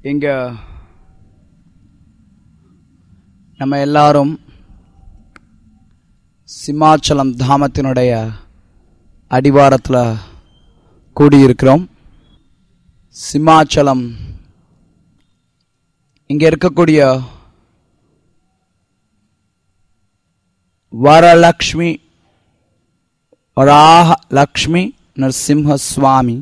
இங்க நம்ம எல்லாரும் சிமாச்சலம் தாமத்தினுடைய அடிவாரத்தில் கூடியிருக்கிறோம் சிமாச்சலம் இங்க இருக்கக்கூடிய வரலக்ஷ்மி வராக லக்ஷ்மி நரசிம்ம சுவாமி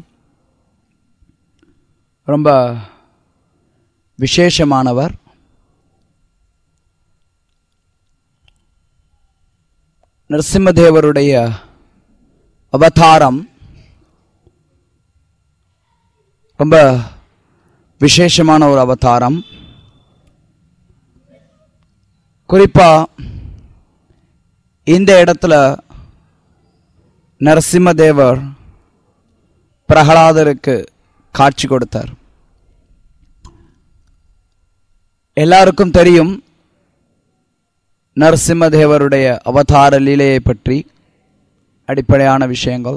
ரொம்ப விசேஷமானவர் நரசிம்மதேவருடைய அவதாரம் ரொம்ப விசேஷமான ஒரு அவதாரம் குறிப்பா இந்த இடத்துல நரசிம்மதேவர் பிரகலாதருக்கு காட்சி கொடுத்தார் எல்லாருக்கும் தெரியும் நரசிம்மதேவருடைய அவதார லீலையை பற்றி அடிப்படையான விஷயங்கள்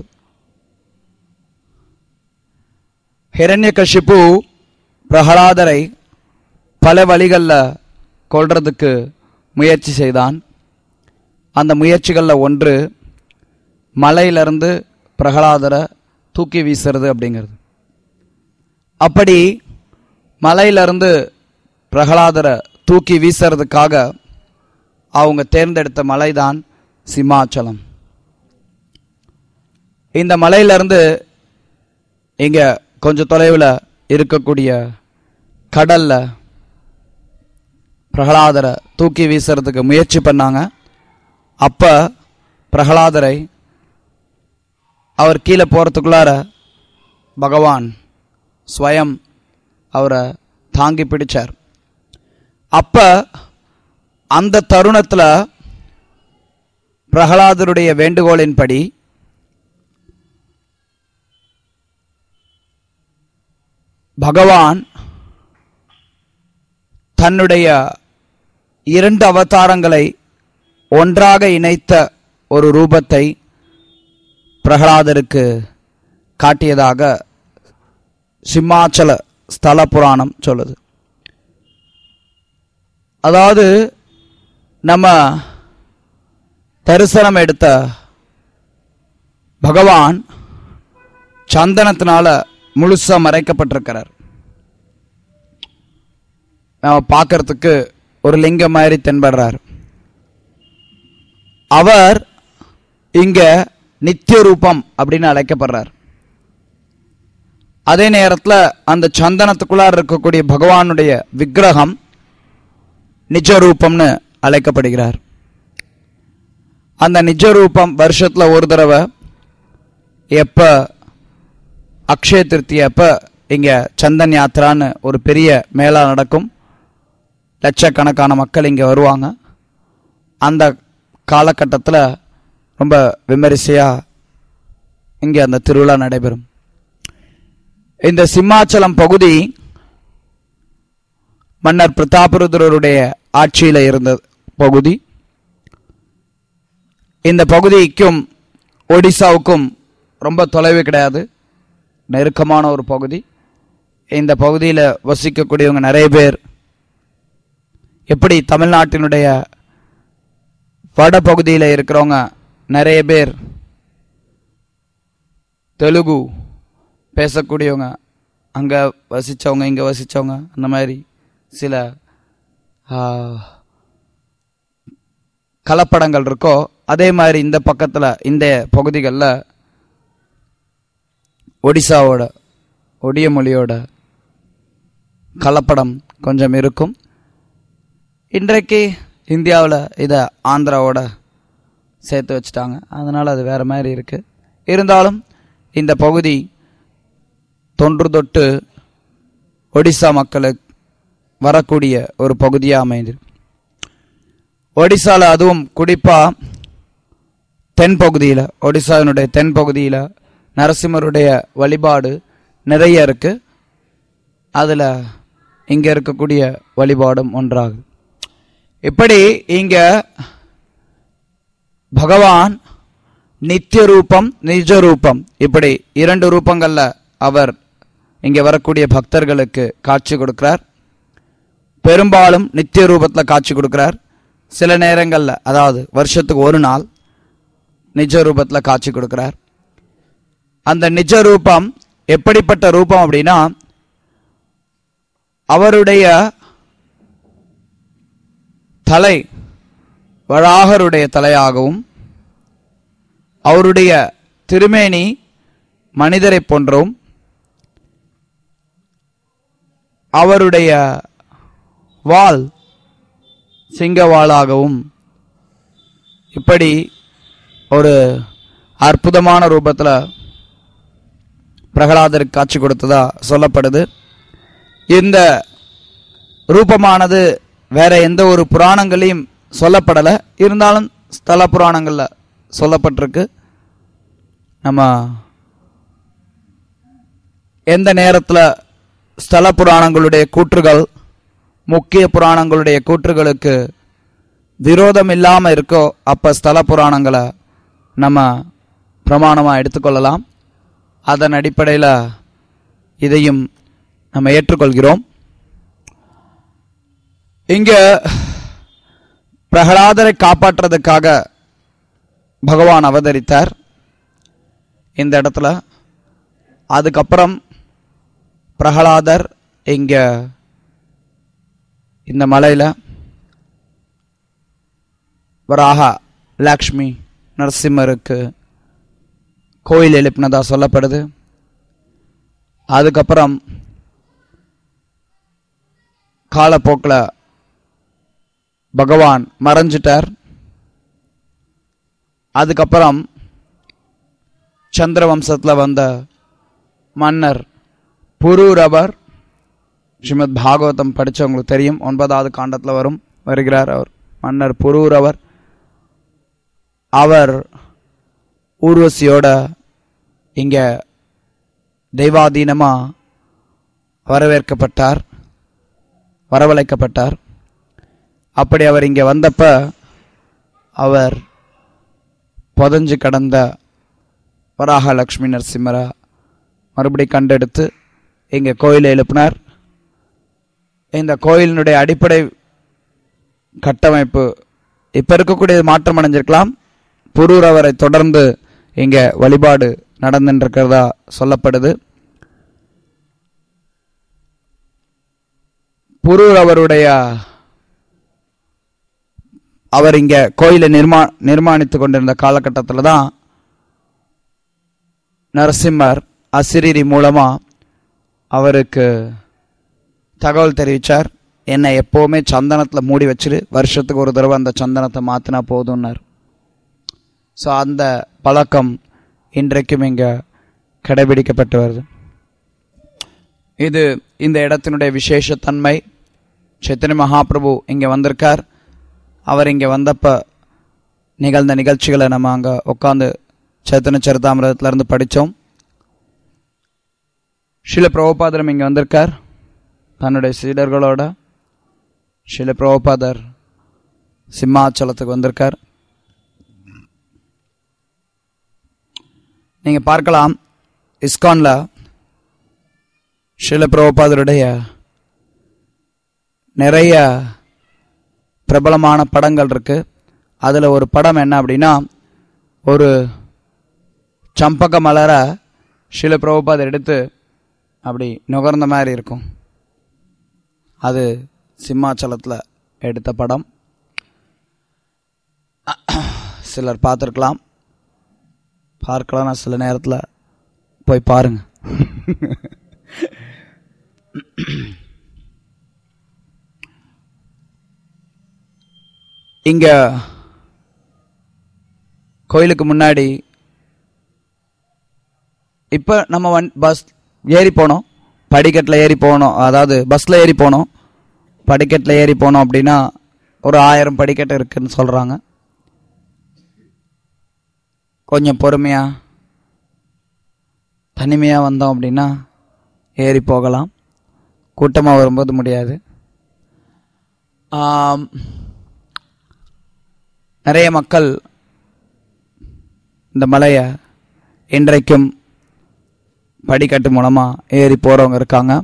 ஹிரண்யகசிப்பு பிரகலாதரை பல வழிகளில் கொல்றதுக்கு முயற்சி செய்தான் அந்த முயற்சிகளில் ஒன்று மலையிலிருந்து பிரகலாதரை தூக்கி வீசுறது அப்படிங்கிறது அப்படி மலையிலிருந்து பிரகலாதரை தூக்கி வீசுறதுக்காக அவங்க தேர்ந்தெடுத்த மலைதான் சிமாச்சலம் இந்த மலையிலிருந்து இங்க கொஞ்சம் தொலைவில் இருக்கக்கூடிய கடல்ல பிரகலாதரை தூக்கி வீசுறதுக்கு முயற்சி பண்ணாங்க அப்ப பிரகலாதரை அவர் கீழே போறதுக்குள்ளார பகவான் ஸ்வயம் அவரை தாங்கி பிடிச்சார் அப்ப அந்த தருணத்துல பிரகலாதருடைய வேண்டுகோளின்படி பகவான் தன்னுடைய இரண்டு அவதாரங்களை ஒன்றாக இணைத்த ஒரு ரூபத்தை பிரகலாதருக்கு காட்டியதாக சிம்மாச்சல ஸ்தல புராணம் சொல்லுது அதாவது நம்ம தரிசனம் எடுத்த பகவான் சந்தனத்தினால முழுசா மறைக்கப்பட்டிருக்கிறார் நம்ம பார்க்கறதுக்கு ஒரு லிங்கம் மாதிரி தென்படுறார் அவர் இங்க நித்திய ரூபம் அப்படின்னு அழைக்கப்படுறார் அதே நேரத்தில் அந்த சந்தனத்துக்குள்ளார் இருக்கக்கூடிய பகவானுடைய விக்கிரகம் நிஜ ரூபம்னு அழைக்கப்படுகிறார் அந்த நிஜ ரூபம் வருஷத்துல ஒரு தடவை எப்ப அக்ஷய திருப்தி அப்ப இங்க சந்தன் யாத்திரான்னு ஒரு பெரிய மேளா நடக்கும் லட்சக்கணக்கான மக்கள் இங்க வருவாங்க அந்த காலகட்டத்தில் ரொம்ப விமரிசையா இங்க அந்த திருவிழா நடைபெறும் இந்த சிம்மாச்சலம் பகுதி மன்னர் பிரதாபருத்ரருடைய ஆட்சியில் இருந்த பகுதி இந்த பகுதிக்கும் ஒடிசாவுக்கும் ரொம்ப தொலைவு கிடையாது நெருக்கமான ஒரு பகுதி இந்த பகுதியில் வசிக்கக்கூடியவங்க நிறைய பேர் எப்படி தமிழ்நாட்டினுடைய வட பகுதியில் இருக்கிறவங்க நிறைய பேர் தெலுங்கு பேசக்கூடியவங்க அங்கே வசித்தவங்க இங்கே வசித்தவங்க அந்த மாதிரி சில ஆ, கலப்படங்கள் இருக்கோ அதே மாதிரி இந்த பக்கத்தில் இந்த பகுதிகளில் ஒடிசாவோட ஒடிய மொழியோட கலப்படம் கொஞ்சம் இருக்கும் இன்றைக்கு இந்தியாவில் இதை ஆந்திராவோட சேர்த்து வச்சுட்டாங்க அதனால் அது வேறு மாதிரி இருக்குது இருந்தாலும் இந்த பகுதி தொன்று தொட்டு ஒடிசா மக்களுக்கு வரக்கூடிய ஒரு பகுதியாக அமைந்திருக்கு ஒடிசால அதுவும் குறிப்பாக தென் பகுதியில் ஒடிசாவினுடைய தென் பகுதியில் நரசிம்மருடைய வழிபாடு நிறைய இருக்கு அதில் இங்கே இருக்கக்கூடிய வழிபாடும் ஒன்றாகுது இப்படி இங்க பகவான் நித்திய ரூபம் நிஜ ரூபம் இப்படி இரண்டு ரூபங்கள்ல அவர் இங்கே வரக்கூடிய பக்தர்களுக்கு காட்சி கொடுக்கிறார் பெரும்பாலும் நித்திய ரூபத்தில் காட்சி கொடுக்கிறார் சில நேரங்களில் அதாவது வருஷத்துக்கு ஒரு நாள் நிஜ ரூபத்தில் காட்சி கொடுக்கிறார் அந்த நிஜ ரூபம் எப்படிப்பட்ட ரூபம் அப்படின்னா அவருடைய தலை வராகருடைய தலையாகவும் அவருடைய திருமேனி மனிதரை போன்றும் அவருடைய வாள் சிங்கவாளாகவும் இப்படி ஒரு அற்புதமான ரூபத்தில் பிரகலாதருக்கு காட்சி கொடுத்ததா சொல்லப்படுது இந்த ரூபமானது வேற எந்த ஒரு புராணங்களையும் சொல்லப்படலை இருந்தாலும் ஸ்தல புராணங்களில் சொல்லப்பட்டிருக்கு நம்ம எந்த நேரத்தில் ஸ்தல புராணங்களுடைய கூற்றுகள் முக்கிய புராணங்களுடைய கூற்றுகளுக்கு விரோதம் இல்லாமல் இருக்கோ அப்போ ஸ்தல புராணங்களை நம்ம பிரமாணமாக எடுத்துக்கொள்ளலாம் அதன் அடிப்படையில் இதையும் நம்ம ஏற்றுக்கொள்கிறோம் இங்கே பிரகலாதரை காப்பாற்றுறதுக்காக பகவான் அவதரித்தார் இந்த இடத்துல அதுக்கப்புறம் பிரகலாதர் இங்க இந்த மலையில வராக லக்ஷ்மி நரசிம்மருக்கு கோயில் எழுப்பினதா சொல்லப்படுது அதுக்கப்புறம் காலப்போக்கில் பகவான் மறைஞ்சிட்டார் அதுக்கப்புறம் சந்திர வம்சத்தில் வந்த மன்னர் புரூரவர் ஸ்ரீமத் பாகவதம் படித்தவங்களுக்கு தெரியும் ஒன்பதாவது காண்டத்தில் வரும் வருகிறார் அவர் மன்னர் புரூரவர் அவர் ஊர்வசியோட இங்கே தெய்வாதீனமாக வரவேற்கப்பட்டார் வரவழைக்கப்பட்டார் அப்படி அவர் இங்கே வந்தப்ப அவர் புதஞ்சு கடந்த வராக லக்ஷ்மி நரசிம்மரா மறுபடி கண்டெடுத்து இங்கே கோயிலை எழுப்பினார் இந்த கோயிலினுடைய அடிப்படை கட்டமைப்பு இப்போ இருக்கக்கூடிய மாற்றம் அடைஞ்சிருக்கலாம் புரூர் அவரை தொடர்ந்து இங்கே வழிபாடு நடந்துருக்கிறதா சொல்லப்படுது புரூர் அவருடைய அவர் இங்க கோயிலை நிர்மா நிர்மாணித்து கொண்டிருந்த காலகட்டத்தில் தான் நரசிம்மர் அசிரிரி மூலமா அவருக்கு தகவல் தெரிவித்தார் என்னை எப்போவுமே சந்தனத்தில் மூடி வச்சிரு வருஷத்துக்கு ஒரு தடவை அந்த சந்தனத்தை மாற்றினா போதும்னார் ஸோ அந்த பழக்கம் இன்றைக்கும் இங்கே கடைபிடிக்கப்பட்டு வருது இது இந்த இடத்தினுடைய விசேஷத்தன்மை சைத்தன்ய மகாபிரபு இங்கே வந்திருக்கார் அவர் இங்கே வந்தப்ப நிகழ்ந்த நிகழ்ச்சிகளை நம்ம அங்கே உட்காந்து சைத்தன்ய சரிதாமிரதத்துல இருந்து படித்தோம் ஷில பிரபுபாதரம் இங்கே வந்திருக்கார் தன்னுடைய சீடர்களோட ஷில பிரபுபாதர் சிம்மாச்சலத்துக்கு வந்திருக்கார் நீங்க பார்க்கலாம் இஸ்கான்ல ஷில பிரபுபாதருடைய நிறைய பிரபலமான படங்கள் இருக்கு அதுல ஒரு படம் என்ன அப்படின்னா ஒரு சம்பக மலரை ஷில பிரபுபாதர் எடுத்து அப்படி நுகர்ந்த மாதிரி இருக்கும் அது சிம்மாச்சலத்தில் எடுத்த படம் சிலர் பார்த்துருக்கலாம் பார்க்கலாம் சில நேரத்தில் போய் பாருங்க இங்க கோயிலுக்கு முன்னாடி இப்போ நம்ம வன் பஸ் ஏறி போனோம் படிக்கட்டில் ஏறி போனோம் அதாவது பஸ்ஸில் ஏறி போனோம் படிக்கட்டில் ஏறி போனோம் அப்படின்னா ஒரு ஆயிரம் படிக்கட்டு இருக்குன்னு சொல்கிறாங்க கொஞ்சம் பொறுமையாக தனிமையாக வந்தோம் அப்படின்னா ஏறி போகலாம் கூட்டமாக வரும்போது முடியாது ஆம், நிறைய மக்கள் இந்த மலையை இன்றைக்கும் படிக்கட்டு மூலமா ஏறி போறவங்க இருக்காங்க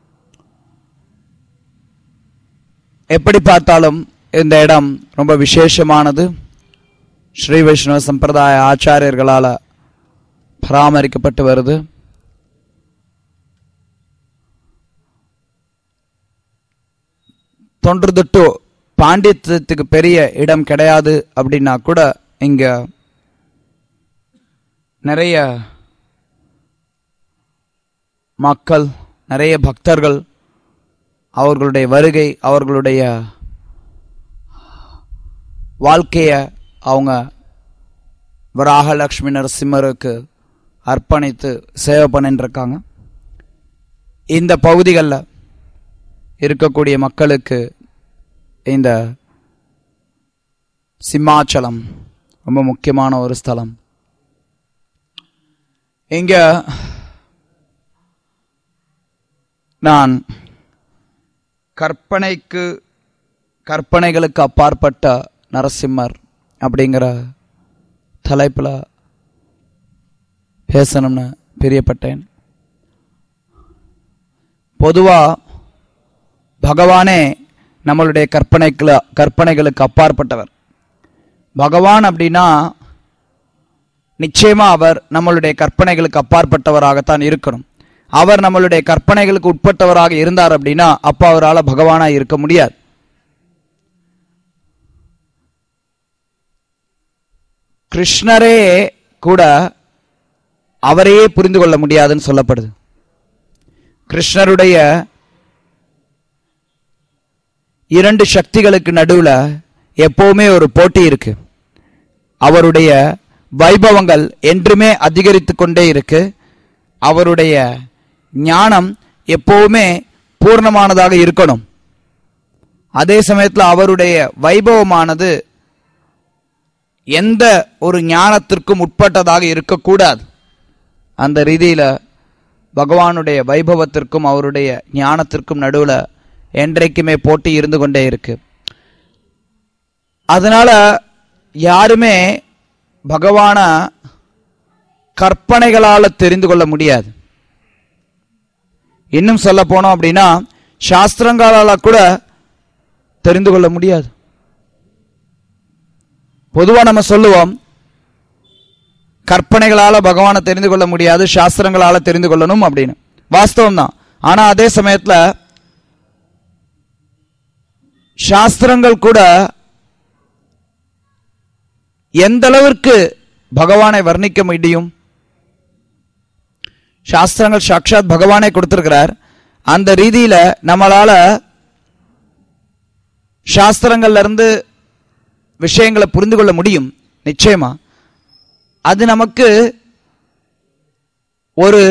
எப்படி பார்த்தாலும் இந்த இடம் ரொம்ப விசேஷமானது ஸ்ரீ வைஷ்ணவ சம்பிரதாய ஆச்சாரியர்களால பராமரிக்கப்பட்டு வருது தொன்று தொட்டு பாண்டித்யத்துக்கு பெரிய இடம் கிடையாது அப்படின்னா கூட இங்க நிறைய மக்கள் நிறைய பக்தர்கள் அவர்களுடைய வருகை அவர்களுடைய வாழ்க்கைய அவங்க வராகலட்சுமி நரசிம்மருக்கு அர்ப்பணித்து சேவை பண்ணிட்டு இருக்காங்க இந்த பகுதிகளில் இருக்கக்கூடிய மக்களுக்கு இந்த சிம்மாச்சலம் ரொம்ப முக்கியமான ஒரு ஸ்தலம் இங்க நான் கற்பனைக்கு கற்பனைகளுக்கு அப்பாற்பட்ட நரசிம்மர் அப்படிங்கிற தலைப்பில் பேசணும்னு பிரியப்பட்டேன் பொதுவாக பகவானே நம்மளுடைய கற்பனைக்குல கற்பனைகளுக்கு அப்பாற்பட்டவர் பகவான் அப்படின்னா நிச்சயமா அவர் நம்மளுடைய கற்பனைகளுக்கு அப்பாற்பட்டவராகத்தான் இருக்கணும் அவர் நம்மளுடைய கற்பனைகளுக்கு உட்பட்டவராக இருந்தார் அப்படின்னா அப்ப அவரால் பகவானா இருக்க முடியாது கிருஷ்ணரே கூட அவரையே புரிந்து கொள்ள முடியாதுன்னு சொல்லப்படுது கிருஷ்ணருடைய இரண்டு சக்திகளுக்கு நடுவுல எப்பவுமே ஒரு போட்டி இருக்கு அவருடைய வைபவங்கள் என்றுமே அதிகரித்து கொண்டே இருக்கு அவருடைய ஞானம் எப்பவுமே பூர்ணமானதாக இருக்கணும் அதே சமயத்தில் அவருடைய வைபவமானது எந்த ஒரு ஞானத்திற்கும் உட்பட்டதாக இருக்கக்கூடாது அந்த ரீதியில பகவானுடைய வைபவத்திற்கும் அவருடைய ஞானத்திற்கும் நடுவுல என்றைக்குமே போட்டி இருந்து கொண்டே இருக்கு அதனால யாருமே பகவான கற்பனைகளால தெரிந்து கொள்ள முடியாது இன்னும் சொல்ல போனோம் அப்படின்னா சாஸ்திரங்களால கூட தெரிந்து கொள்ள முடியாது பொதுவா நம்ம சொல்லுவோம் கற்பனைகளால பகவானை தெரிந்து கொள்ள முடியாது சாஸ்திரங்களால தெரிந்து கொள்ளணும் அப்படின்னு வாஸ்தவம் தான் ஆனா அதே சமயத்துல சாஸ்திரங்கள் கூட எந்த அளவிற்கு பகவானை வர்ணிக்க முடியும் சாஸ்திரங்கள் சாட்சாத் பகவானே கொடுத்திருக்கிறார் அந்த ரீதியில நம்மளால சாஸ்திரங்கள்ல இருந்து விஷயங்களை புரிந்து கொள்ள முடியும் நிச்சயமா அது நமக்கு ஒரு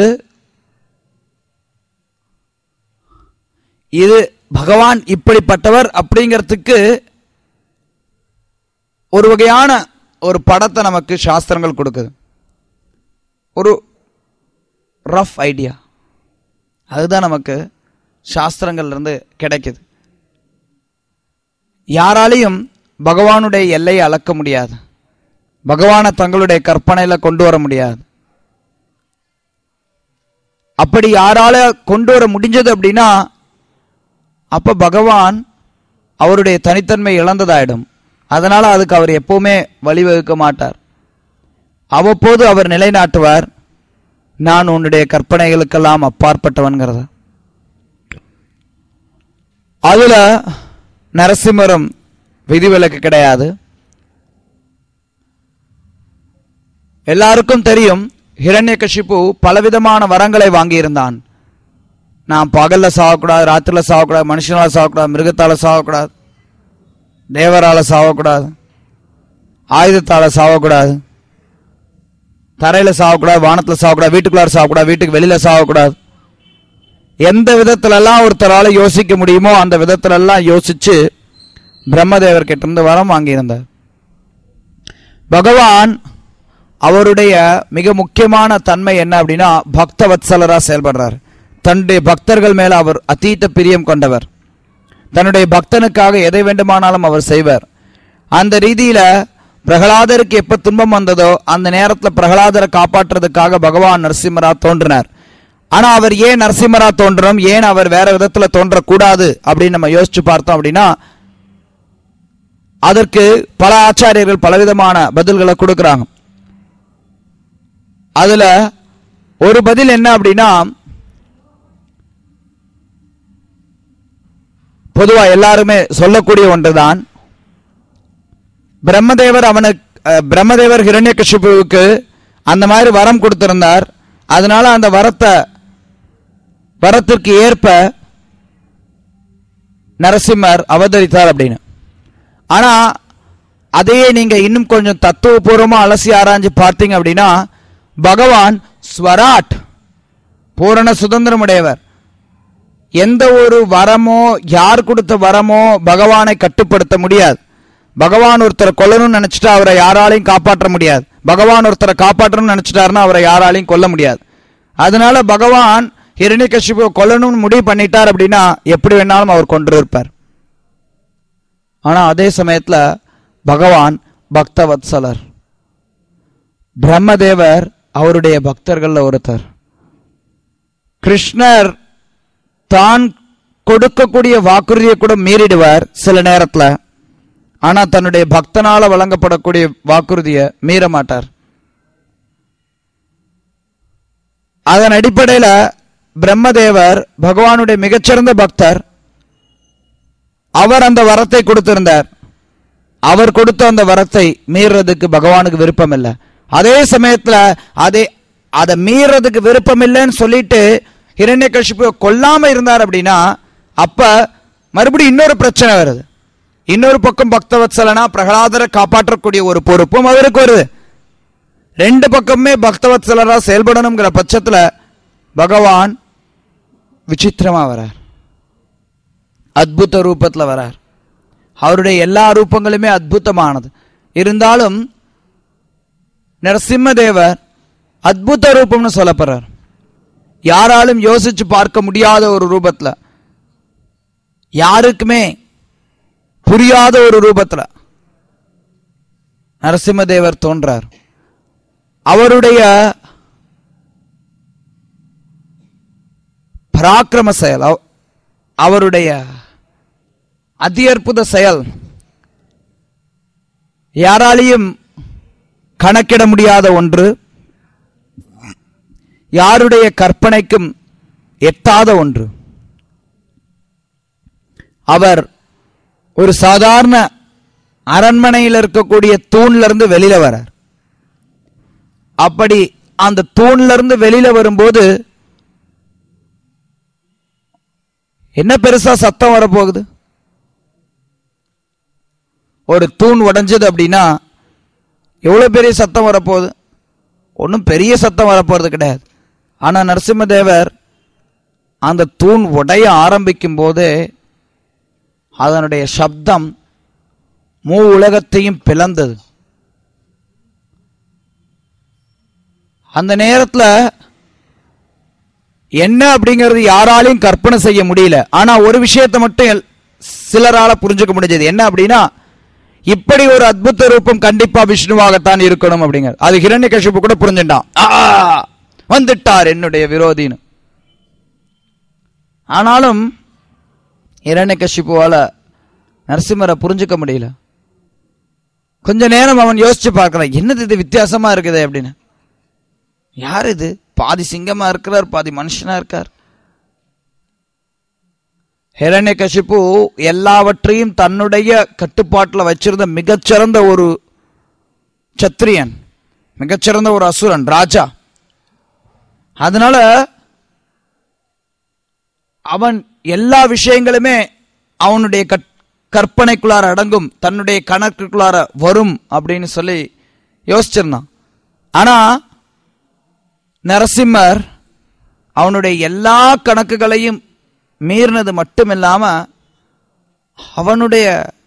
இது பகவான் இப்படிப்பட்டவர் அப்படிங்கிறதுக்கு ஒரு வகையான ஒரு படத்தை நமக்கு சாஸ்திரங்கள் கொடுக்குது ஒரு ரஃப் ஐடியா அதுதான் நமக்கு சாஸ்திரங்கள்ல இருந்து கிடைக்குது யாராலையும் பகவானுடைய எல்லையை அளக்க முடியாது பகவானை தங்களுடைய கற்பனையில கொண்டு வர முடியாது அப்படி யாரால கொண்டு வர முடிஞ்சது அப்படின்னா அப்ப பகவான் அவருடைய தனித்தன்மை இழந்ததாயிடும் அதனால அதுக்கு அவர் எப்பவுமே வழிவகுக்க மாட்டார் அவ்வப்போது அவர் நிலைநாட்டுவார் நான் உன்னுடைய கற்பனைகளுக்கெல்லாம் அப்பாற்பட்டவன்கிறத அதுல நரசிம்மரம் விதிவிலக்கு கிடையாது எல்லாருக்கும் தெரியும் ஹிரண்யகசிப்பு பலவிதமான வரங்களை வாங்கியிருந்தான் நான் பகல்ல சாகக்கூடாது ராத்திரில சாகக்கூடாது மனுஷனால சாகக்கூடாது மிருகத்தால சாகக்கூடாது தேவரால சாகக்கூடாது ஆயுதத்தால சாகக்கூடாது தரையில சாகக்கூடாது வானத்துல சாகக்கூடாது வீட்டுக்குள்ளார சாகக்கூடாது வீட்டுக்கு வெளியில சாகக்கூடாது எந்த விதத்துல எல்லாம் ஒருத்தரால யோசிக்க முடியுமோ அந்த விதத்துல எல்லாம் யோசிச்சு பிரம்மதேவர் கிட்ட இருந்து வரம் வாங்கியிருந்தார் பகவான் அவருடைய மிக முக்கியமான தன்மை என்ன அப்படின்னா பக்த வத்சலரா செயல்படுறார் தன்னுடைய பக்தர்கள் மேல அவர் அதீத பிரியம் கொண்டவர் தன்னுடைய பக்தனுக்காக எதை வேண்டுமானாலும் அவர் செய்வார் அந்த ரீதியில பிரகலாதருக்கு எப்ப துன்பம் வந்ததோ அந்த நேரத்துல பிரகலாதரை காப்பாற்றுறதுக்காக பகவான் நரசிம்மரா தோன்றினார் ஆனா அவர் ஏன் நரசிம்மரா தோன்றணும் ஏன் அவர் வேற விதத்துல தோன்றக்கூடாது அப்படின்னு நம்ம யோசிச்சு பார்த்தோம் அப்படின்னா அதற்கு பல ஆச்சாரியர்கள் பலவிதமான பதில்களை கொடுக்கறாங்க அதுல ஒரு பதில் என்ன அப்படின்னா பொதுவா எல்லாருமே சொல்லக்கூடிய ஒன்றுதான் பிரம்மதேவர் அவனுக்கு அஹ், பிரம்மதேவர் ஹிரண்யகசிபுவுக்கு அந்த மாதிரி வரம் கொடுத்திருந்தார் அதனால அந்த வரத்தை வரத்திற்கு ஏற்ப நரசிம்மர் அவதரித்தார் அப்படின்னு ஆனா அதையே நீங்க இன்னும் கொஞ்சம் தத்துவபூர்வமா அலசி ஆராய்ஞ்சு பார்த்தீங்க அப்படின்னா பகவான் ஸ்வராட் பூரண சுதந்திரமுடையவர் எந்த ஒரு வரமோ யார் கொடுத்த வரமோ பகவானை கட்டுப்படுத்த முடியாது பகவான் ஒருத்தரை கொல்லணும்னு நினைச்சிட்டா அவரை யாராலையும் காப்பாற்ற முடியாது பகவான் ஒருத்தரை காப்பாற்றணும்னு நினைச்சிட்டாருன்னா அவரை யாராலையும் கொல்ல முடியாது அதனால பகவான் ஹிரண்யகசிபு கொல்லணும்னு முடிவு பண்ணிட்டார் அப்படின்னா எப்படி வேணாலும் அவர் கொண்டு இருப்பார் ஆனா அதே சமயத்துல பகவான் பக்தவத்சலர் பிரம்மதேவர் அவருடைய பக்தர்கள்ல ஒருத்தர் கிருஷ்ணர் தான் கொடுக்கக்கூடிய வாக்குறுதியை கூட மீறிடுவார் சில நேரத்துல ஆனா தன்னுடைய பக்தனால வழங்கப்படக்கூடிய வாக்குறுதியை மீற மாட்டார் அதன் அடிப்படையில பிரம்மதேவர் பகவானுடைய மிகச்சிறந்த பக்தர் அவர் அந்த வரத்தை கொடுத்திருந்தார் அவர் கொடுத்த அந்த வரத்தை மீறதுக்கு பகவானுக்கு விருப்பம் இல்லை அதே சமயத்துல அதை அதை மீறதுக்கு விருப்பம் இல்லைன்னு சொல்லிட்டு ஹிரண்யகசிப்பு கொல்லாம இருந்தார் அப்படின்னா அப்ப மறுபடியும் இன்னொரு பிரச்சனை வருது இன்னொரு பக்கம் பக்தவத்சலனா பிரகலாதரை காப்பாற்றக்கூடிய ஒரு பொறுப்பும் அவருக்கு வருது ரெண்டு பக்கமே பக்தவத்சலரா செயல்படணுங்கிற பட்சத்துல பகவான் விசித்திரமா வரார் அத்புத ரூபத்துல வரார் அவருடைய எல்லா ரூபங்களுமே அத்புதமானது இருந்தாலும் நரசிம்மதேவர் அத்புத ரூபம்னு சொல்லப்படுறார் யாராலும் யோசிச்சு பார்க்க முடியாத ஒரு ரூபத்துல யாருக்குமே புரியாத ஒரு ரூபத்துல நரசிம்மதேவர் தோன்றார் அவருடைய பராக்கிரம செயல் அவ- அவருடைய அதி அற்புத செயல் யாராலையும் கணக்கிட முடியாத ஒன்று யாருடைய கற்பனைக்கும் எட்டாத ஒன்று அவர் ஒரு சாதாரண அரண்மனையில் இருக்கக்கூடிய தூண்ல இருந்து வெளியில வரார் அப்படி அந்த தூண்ல இருந்து வெளியில வரும்போது என்ன பெருசா சத்தம் வரப்போகுது ஒரு தூண் உடைஞ்சது அப்படின்னா எவ்வளவு பெரிய சத்தம் வரப்போகுது ஒன்றும் பெரிய சத்தம் வரப்போறது கிடையாது ஆனா நரசிம்மதேவர் அந்த தூண் உடைய ஆரம்பிக்கும் போதே அதனுடைய சப்தம் மூ உலகத்தையும் பிளந்தது அந்த நேரத்துல என்ன அப்படிங்கிறது யாராலையும் கற்பனை செய்ய முடியல ஆனா ஒரு விஷயத்தை மட்டும் எல்- சிலரால புரிஞ்சுக்க முடிஞ்சது என்ன அப்படின்னா இப்படி ஒரு அத்புத ரூபம் கண்டிப்பா விஷ்ணுவாகத்தான் இருக்கணும் அப்படிங்கிறது அது ஹிரண்யகசிப்பு கூட புரிஞ்சுட்டான் ஆ, வந்துட்டார் என்னுடைய விரோதின்னு ஆனாலும் ஹிரண்யகசிப்புவால நரசிம்மரை புரிஞ்சுக்க முடியல கொஞ்ச நேரம் அவன் யோசிச்சு பார்க்கறான் என்னது இது வித்தியாசமா இருக்குது அப்படின்னு யார் இது பாதி சிங்கமா இருக்கிறார் பாதி மனுஷனா இருக்கார் ஹிரண்யகசிப்பு எல்லாவற்றையும் தன்னுடைய கட்டுப்பாட்டுல வச்சிருந்த மிகச்சிறந்த ஒரு சத்திரியன் மிகச்சிறந்த ஒரு அசுரன் ராஜா அதனால அவன் எல்லா விஷயங்களுமே அவனுடைய கட்- கற்பனைக்குள்ளார அடங்கும் தன்னுடைய கணக்குக்குள்ளார வரும் அப்படின்னு சொல்லி யோசிச்சிருந்தான் ஆனா நரசிம்மர் அவனுடைய எல்லா கணக்குகளையும் மீறினது மட்டுமில்லாம அவனுடைய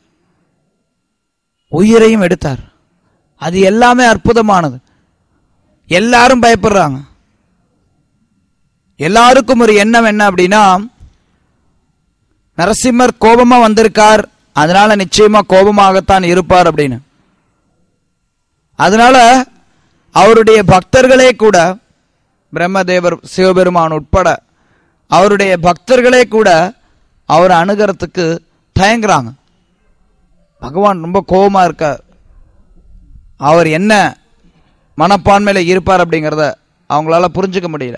உயிரையும் எடுத்தார் அது எல்லாமே அற்புதமானது எல்லாரும் பயப்படுறாங்க எல்லாருக்கும் ஒரு எண்ணம் என்ன அப்படின்னா நரசிம்மர் கோபமா வந்திருக்கார் அதனால நிச்சயமா கோபமாகத்தான் இருப்பார் அப்படின்னு அதனால அவருடைய பக்தர்களே கூட பிரம்மதேவர் சிவபெருமான் உட்பட அவருடைய பக்தர்களே கூட அவரை அணுகிறதுக்கு தயங்குறாங்க பகவான் ரொம்ப கோபமா இருக்கார் அவர் என்ன மனப்பான்மையில இருப்பார் அப்படிங்கிறத அவங்களால புரிஞ்சுக்க முடியல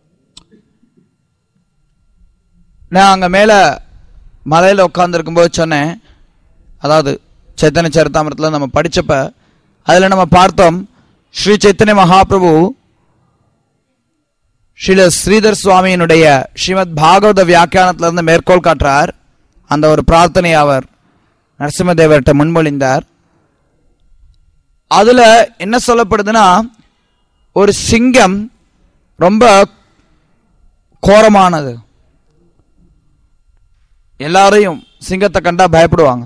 நான் அங்க மேல மலையில உட்கார்ந்துருக்கும்போது சொன்னேன் அதாவது சைத்தன்ய சரித்தாமிரத்தில் நம்ம படிச்சப்ப அதுல நம்ம பார்த்தோம் ஸ்ரீ சைத்தன்ய மகாபிரபு ஸ்ரீல ஸ்ரீதர் சுவாமியினுடைய ஸ்ரீமத் பாகவத வியாக்கியானத்துல இருந்து மேற்கோள் காட்டுறார் அந்த ஒரு பிரார்த்தனையை அவர் நரசிம்மதேவர்கிட்ட முன்மொழிந்தார் அதுல என்ன சொல்லப்படுதுன்னா ஒரு சிங்கம் ரொம்ப கோரமானது எல்லாரையும் சிங்கத்தை கண்டா பயப்படுவாங்க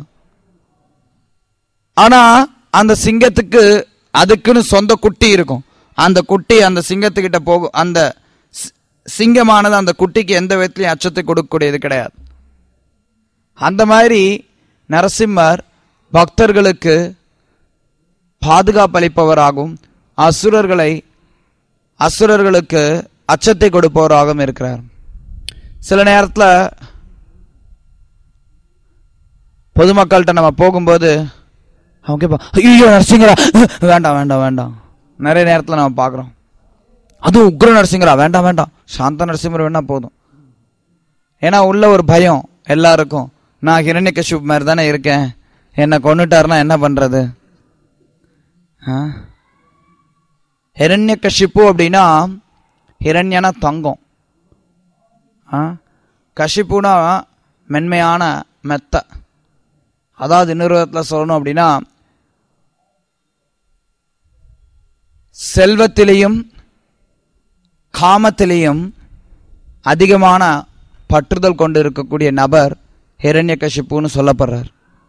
ஆனா அந்த சிங்கத்துக்கு அதுக்குன்னு சொந்த குட்டி இருக்கும் அந்த குட்டி அந்த சிங்கத்துக்கிட்ட போகும் அந்த சி- சிங்கமானது அந்த குட்டிக்கு எந்த விதத்திலையும் அச்சத்தை கொடுக்கக்கூடியது கிடையாது அந்த மாதிரி நரசிம்மர் பக்தர்களுக்கு பாதுகாப்பளிப்பவராகவும் அசுரர்களை அசுரர்களுக்கு அச்சத்தை கொடுப்பவராகவும் இருக்கிறார் சில நேரத்தில் பொதுமக்கள்கிட்ட நம்ம போகும்போது அவங்க கேட்பா ஐயோ நரசிங்கரா வேண்டாம் வேண்டாம் வேண்டாம் நிறைய நேரத்தில் நம்ம பார்க்குறோம் அதுவும் உக்ர நரசிங்கரா வேண்டாம் வேண்டாம் சாந்த நரசிம்மர் வேணா போதும் ஏன்னா உள்ள ஒரு பயம் எல்லாருக்கும் நான் ஹிரண்யகசிப் மாதிரி தானே இருக்கேன் என்னை கொன்னுட்டாருன்னா என்ன பண்றது ஆ? ஹிரண்யகசிப்பு அப்படின்னா ஹிரண்யனா தங்கம் ஆ? கஷிப்புனா மென்மையான மெத்த அதாவது இன்னொரு விதத்தில் சொல்லணும் அப்படின்னா செல்வத்திலையும் காமத்திலையும் அதிகமான பற்றுதல் கொண்டு இருக்கக்கூடிய நபர் ஹிரண்யகசிப்புன்னு சொல்லப்படுறார்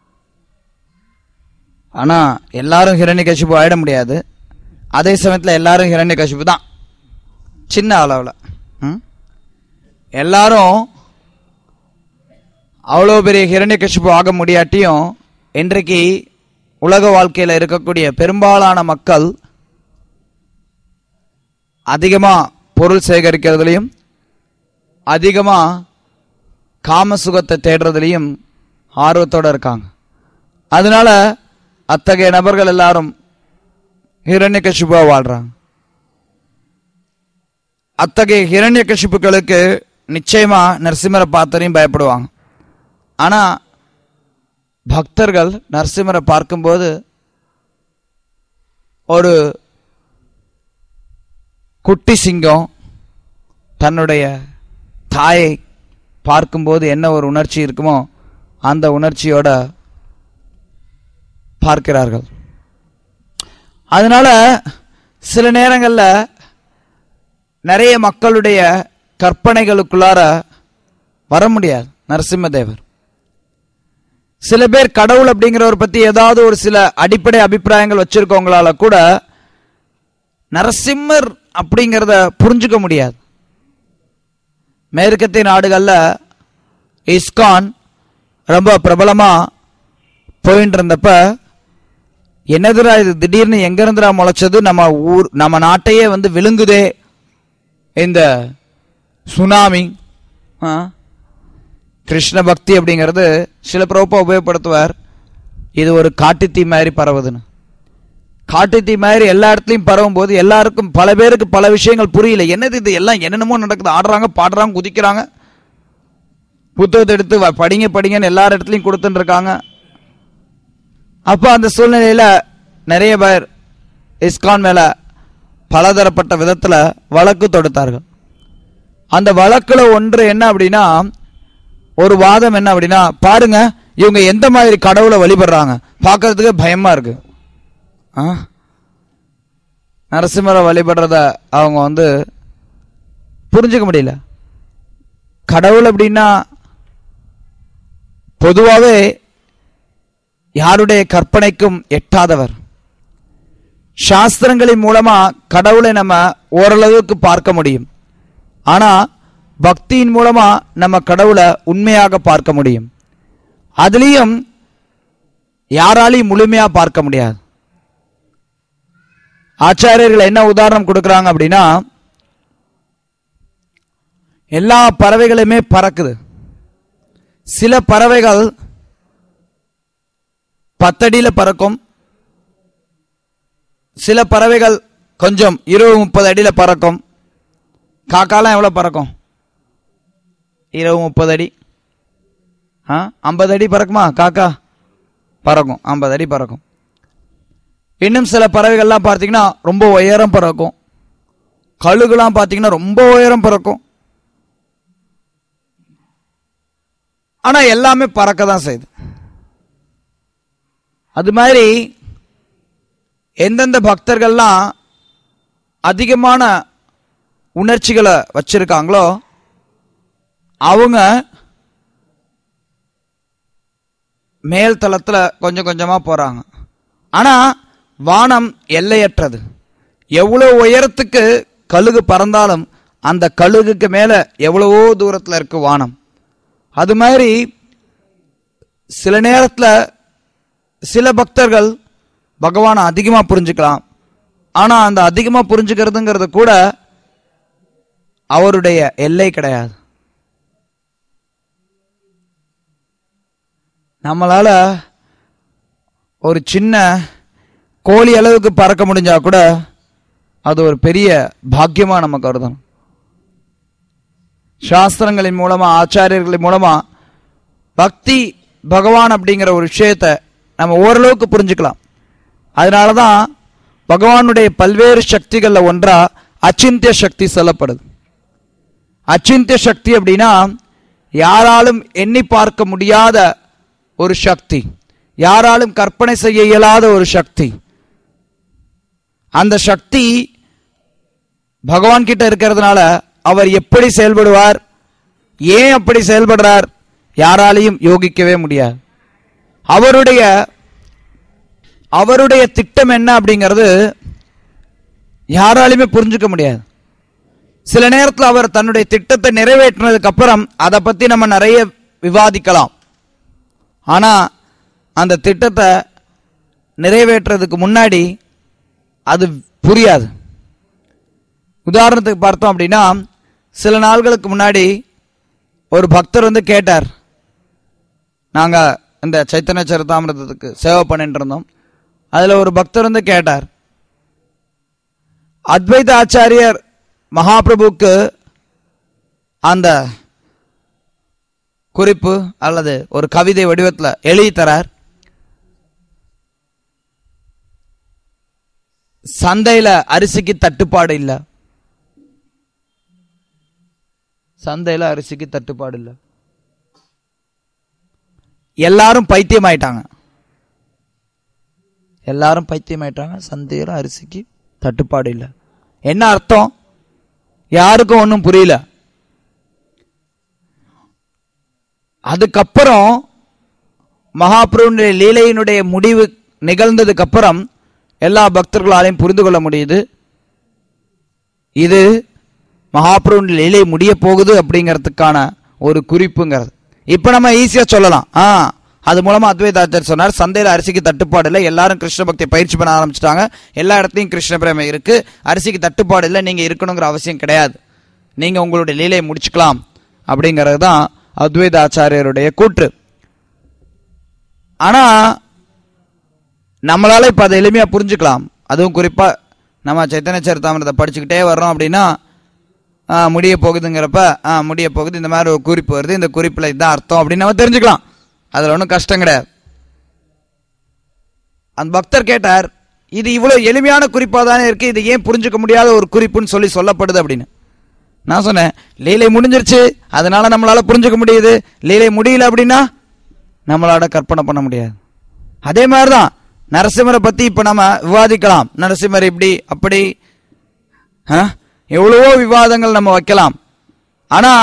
ஆனா எல்லாரும் ஹிரண்யகசிப்பு ஆயிட முடியாது அதே சமயத்தில் எல்லாரும் ஹிரண்யகசிப்பு தான் சின்ன அளவில் ம்? எல்லாரும் அவ்வளோ பெரிய ஹிரண்யகசிப்பு ஆக முடியாட்டியும் இன்றைக்கு உலக வாழ்க்கையில் இருக்கக்கூடிய பெரும்பாலான மக்கள் அதிகமாக பொருள் சேகரிக்கிறதுலையும் அதிகமாக காம சுகத்தை தேடுறதுலையும் ஆர்வத்தோட இருக்காங்க அதனால அத்தகைய நபர்கள் எல்லாரும் ஹிரண்யகசிபுவா வாழ்றாங்க அத்தகைய ஹிரண்யகசிப்புகளுக்கு நிச்சயமா நரசிம்மரை பார்த்தரையும் பயப்படுவாங்க ஆனா பக்தர்கள் நரசிம்மரை பார்க்கும்போது ஒரு குட்டி சிங்கம் தன்னுடைய தாயை பார்க்கும்போது என்ன ஒரு உணர்ச்சி இருக்குமோ அந்த உணர்ச்சியோட பார்க்கிறார்கள் அதனால சில நேரங்கள்ல நிறைய மக்களுடைய கற்பனைகளுக்குள்ளார வர முடியாது நரசிம்மதேவர் சில பேர் கடவுள் அப்படிங்கிறவர் பத்தி ஏதாவது ஒரு சில அடிப்படை அபிப்பிராயங்கள் வச்சிருக்கவங்களால கூட நரசிம்மர் அப்படிங்கிறத புரிஞ்சுக்க முடியாது மேற்கத்திய நாடுகளில் இஸ்கான் ரொம்ப பிரபலமா போயிட்டு இருந்தப்ப என்னதுடா இது திடீர்னு எங்க இருந்துடா முளைச்சது நம்ம ஊர் நம்ம நாட்டையே வந்து விழுங்குதே இந்த சுனாமி ஆ? கிருஷ்ண பக்தி அப்படிங்கிறது சில பிரபா உபயோகப்படுத்துவார் இது ஒரு காட்டுத்தீ மாதிரி பரவுதுன்னு காட்டுத்தீ மாதிரி எல்லா இடத்துலையும் பரவும் போது எல்லாருக்கும் பல பேருக்கு பல விஷயங்கள் புரியல என்னது இது எல்லாம் என்னென்னமோ நடக்குது ஆடுறாங்க பாடுறாங்க குதிக்கிறாங்க புத்தகத்தை எடுத்து வ- படிங்க படிங்கன்னு எல்லா இடத்துலையும் கொடுத்துட்டு இருக்காங்க அப்போ அந்த சூழ்நிலையில நிறைய பேர் இஸ்கான் மேல பலதரப்பட்ட விதத்துல வழக்கு தொடுத்தார்கள் அந்த வழக்குல ஒன்று என்ன அப்படின்னா ஒரு வாதம் என்ன அப்படின்னா பாருங்க இவங்க எந்த மாதிரி கடவுளை வழிபடுறாங்க பார்க்கறதுக்கு பயமா இருக்கு ஆ? நரசிம்மரை வழிபடுறத அவங்க வந்து புரிஞ்சுக்க முடியல கடவுள் அப்படின்னா பொதுவாகவே யாருடைய கற்பனைக்கும் எட்டாதவர் சாஸ்திரங்களின் மூலமா கடவுளை நம்ம ஓரளவுக்கு பார்க்க முடியும் ஆனா பக்தியின் மூலமா நம்ம கடவுளை உண்மையாக பார்க்க முடியும் அதுலேயும் யாராலையும் முழுமையா பார்க்க முடியாது ஆச்சாரியர்கள் என்ன உதாரணம் கொடுக்குறாங்க அப்படின்னா எல்லா பறவைகளுமே பறக்குது சில பறவைகள் பத்தடியில் பறக்கும் சில பறவைகள் கொஞ்சம் இருபது முப்பது அடியில் பறக்கும் காக்காலாம் எவ்வளோ பறக்கும் இருபது முப்பது அடி ஆ ஐம்பது அடி பறக்குமா காக்கா பறக்கும் ஐம்பது அடி பறக்கும் இன்னும் சில பறவைகள்லாம் பார்த்தீங்கன்னா ரொம்ப உயரம் பறக்கும் கழுகுலாம் பார்த்தீங்கன்னா ரொம்ப உயரம் பறக்கும் ஆனால் எல்லாமே பறக்க தான் செய்யுது அது மாதிரி எந்தெந்த பக்தர்கள்லாம் அதிகமான உணர்ச்சிகளை வச்சிருக்காங்களோ அவங்க மேல் தளத்தில் கொஞ்சம் கொஞ்சமாக போகிறாங்க ஆனால் வானம் எல்லையற்றது எவ்வளோ உயரத்துக்கு கழுகு பறந்தாலும் அந்த கழுகுக்கு மேலே எவ்வளவோ தூரத்தில் இருக்கு வானம் அது மாதிரி சில நேரத்தில் சில பக்தர்கள் பகவானை அதிகமாக புரிஞ்சுக்கலாம் ஆனால் அந்த அதிகமாக புரிஞ்சுக்கிறதுங்கிறது கூட அவருடைய எல்லை கிடையாது நம்மளால ஒரு சின்ன கோழி அளவுக்கு பறக்க முடிஞ்சா கூட அது ஒரு பெரிய பாக்கியமா நம்ம கருதணும் சாஸ்திரங்களின் மூலமா ஆச்சாரியர்களின் மூலமா பக்தி பகவான் அப்படிங்கிற ஒரு விஷயத்த நம்ம ஓரளவுக்கு புரிஞ்சுக்கலாம் அதனால தான் பகவானுடைய பல்வேறு சக்திகளில் ஒன்றா அச்சிந்திய சக்தி சொல்லப்படுது அச்சிந்திய சக்தி அப்படின்னா யாராலும் எண்ணி பார்க்க முடியாத ஒரு சக்தி யாராலும் கற்பனை செய்ய இயலாத ஒரு சக்தி அந்த சக்தி பகவான் கிட்ட இருக்கிறதுனால அவர் எப்படி செயல்படுவார் ஏன் அப்படி செயல்படுறார் யாராலையும் யோகிக்கவே முடியாது அவருடைய அவருடைய திட்டம் என்ன அப்படிங்கிறது யாராலையுமே புரிஞ்சுக்க முடியாது சில நேரத்தில் அவர் தன்னுடைய திட்டத்தை நிறைவேற்றினதுக்கு அப்புறம் அதை பத்தி நம்ம நிறைய விவாதிக்கலாம் ஆனா அந்த திட்டத்தை நிறைவேற்றுறதுக்கு முன்னாடி அது புரியாது உதாரணத்துக்கு பார்த்தோம் அப்படின்னா சில நாள்களுக்கு முன்னாடி ஒரு பக்தர் வந்து கேட்டார் நாங்க இந்த சைத்தன்ய சரிதாமிரதத்துக்கு சேவை பண்ணிட்டு இருந்தோம் அதுல ஒரு பக்தர் வந்து கேட்டார் அத்வைத ஆச்சாரியர் மகாபிரபுக்கு அந்த குறிப்பு அல்லது ஒரு கவிதை வடிவத்தில் எழுதி தரார் சந்தையில அரிசிக்கு தட்டுப்பாடு இல்லை சந்தையில அரிசிக்கு தட்டுப்பாடு இல்லை எல்லாரும் பைத்தியம் ஆயிட்டாங்க எல்லாரும் பைத்தியம் ஆயிட்டாங்க சந்தையில அரிசிக்கு தட்டுப்பாடு இல்லை என்ன அர்த்தம் யாருக்கும் ஒன்றும் புரியல அதுக்கப்புறம் மகாபிரபுடைய லீலையினுடைய முடிவு நிகழ்ந்ததுக்கு அப்புறம் எல்லா பக்தர்களாலையும் புரிந்து கொள்ள முடியுது இது மகாபிரபுடைய லீலை முடிய போகுது அப்படிங்கிறதுக்கான ஒரு குறிப்புங்கிறது இப்போ நம்ம ஈஸியாக சொல்லலாம் ஆ அது மூலமா அத்வைதாச்சார் சொன்னார் சந்தையில் அரிசிக்கு தட்டுப்பாடு இல்லை எல்லாரும் கிருஷ்ண பக்தி பயிற்சி பண்ண ஆரம்பிச்சிட்டாங்க எல்லா இடத்துலையும் கிருஷ்ண பிரேமை இருக்கு அரிசிக்கு தட்டுப்பாடு இல்லை நீங்க இருக்கணுங்கிற அவசியம் கிடையாது நீங்க உங்களுடைய லீலையை முடிச்சுக்கலாம் அப்படிங்கிறது தான் அத்வைத ஆச்சாரியருடைய கூற்று ஆனா நம்மளால இப்ப அதை எளிமையா புரிஞ்சுக்கலாம் அதுவும் குறிப்பா நம்ம சைத்தன்ய சரிதாமிரத்தை படிச்சுக்கிட்டே வர்றோம் அப்படின்னா ஆ, முடிய போகுதுங்கிறப்ப ஆ, முடிய போகுது இந்த மாதிரி ஒரு குறிப்பு வருது இந்த குறிப்புல இதுதான் அர்த்தம் அப்படின்னு நம்ம தெரிஞ்சுக்கலாம் அதுல ஒன்றும் கஷ்டம் கிடையாது அந்த பக்தர் கேட்டார் இது இவ்வளவு எளிமையான குறிப்பா தானே இருக்கு இது ஏன் புரிஞ்சுக்க முடியாத ஒரு குறிப்புன்னு சொல்லி சொல்லப்படுது அப்படின்னு நான் சொன்னேன் லீலை முடிஞ்சிருச்சு அதனால நம்மளால புரிஞ்சுக்க முடியுது லீலை முடியல அப்படின்னா நம்மளால கற்பனை பண்ண முடியாது அதே மாதிரிதான் நரசிம்மரை பத்தி இப்ப நம்ம விவாதிக்கலாம் நரசிம்மர் இப்படி அப்படி ஆ? எவ்வளவோ விவாதங்கள் நம்ம வைக்கலாம் ஆனா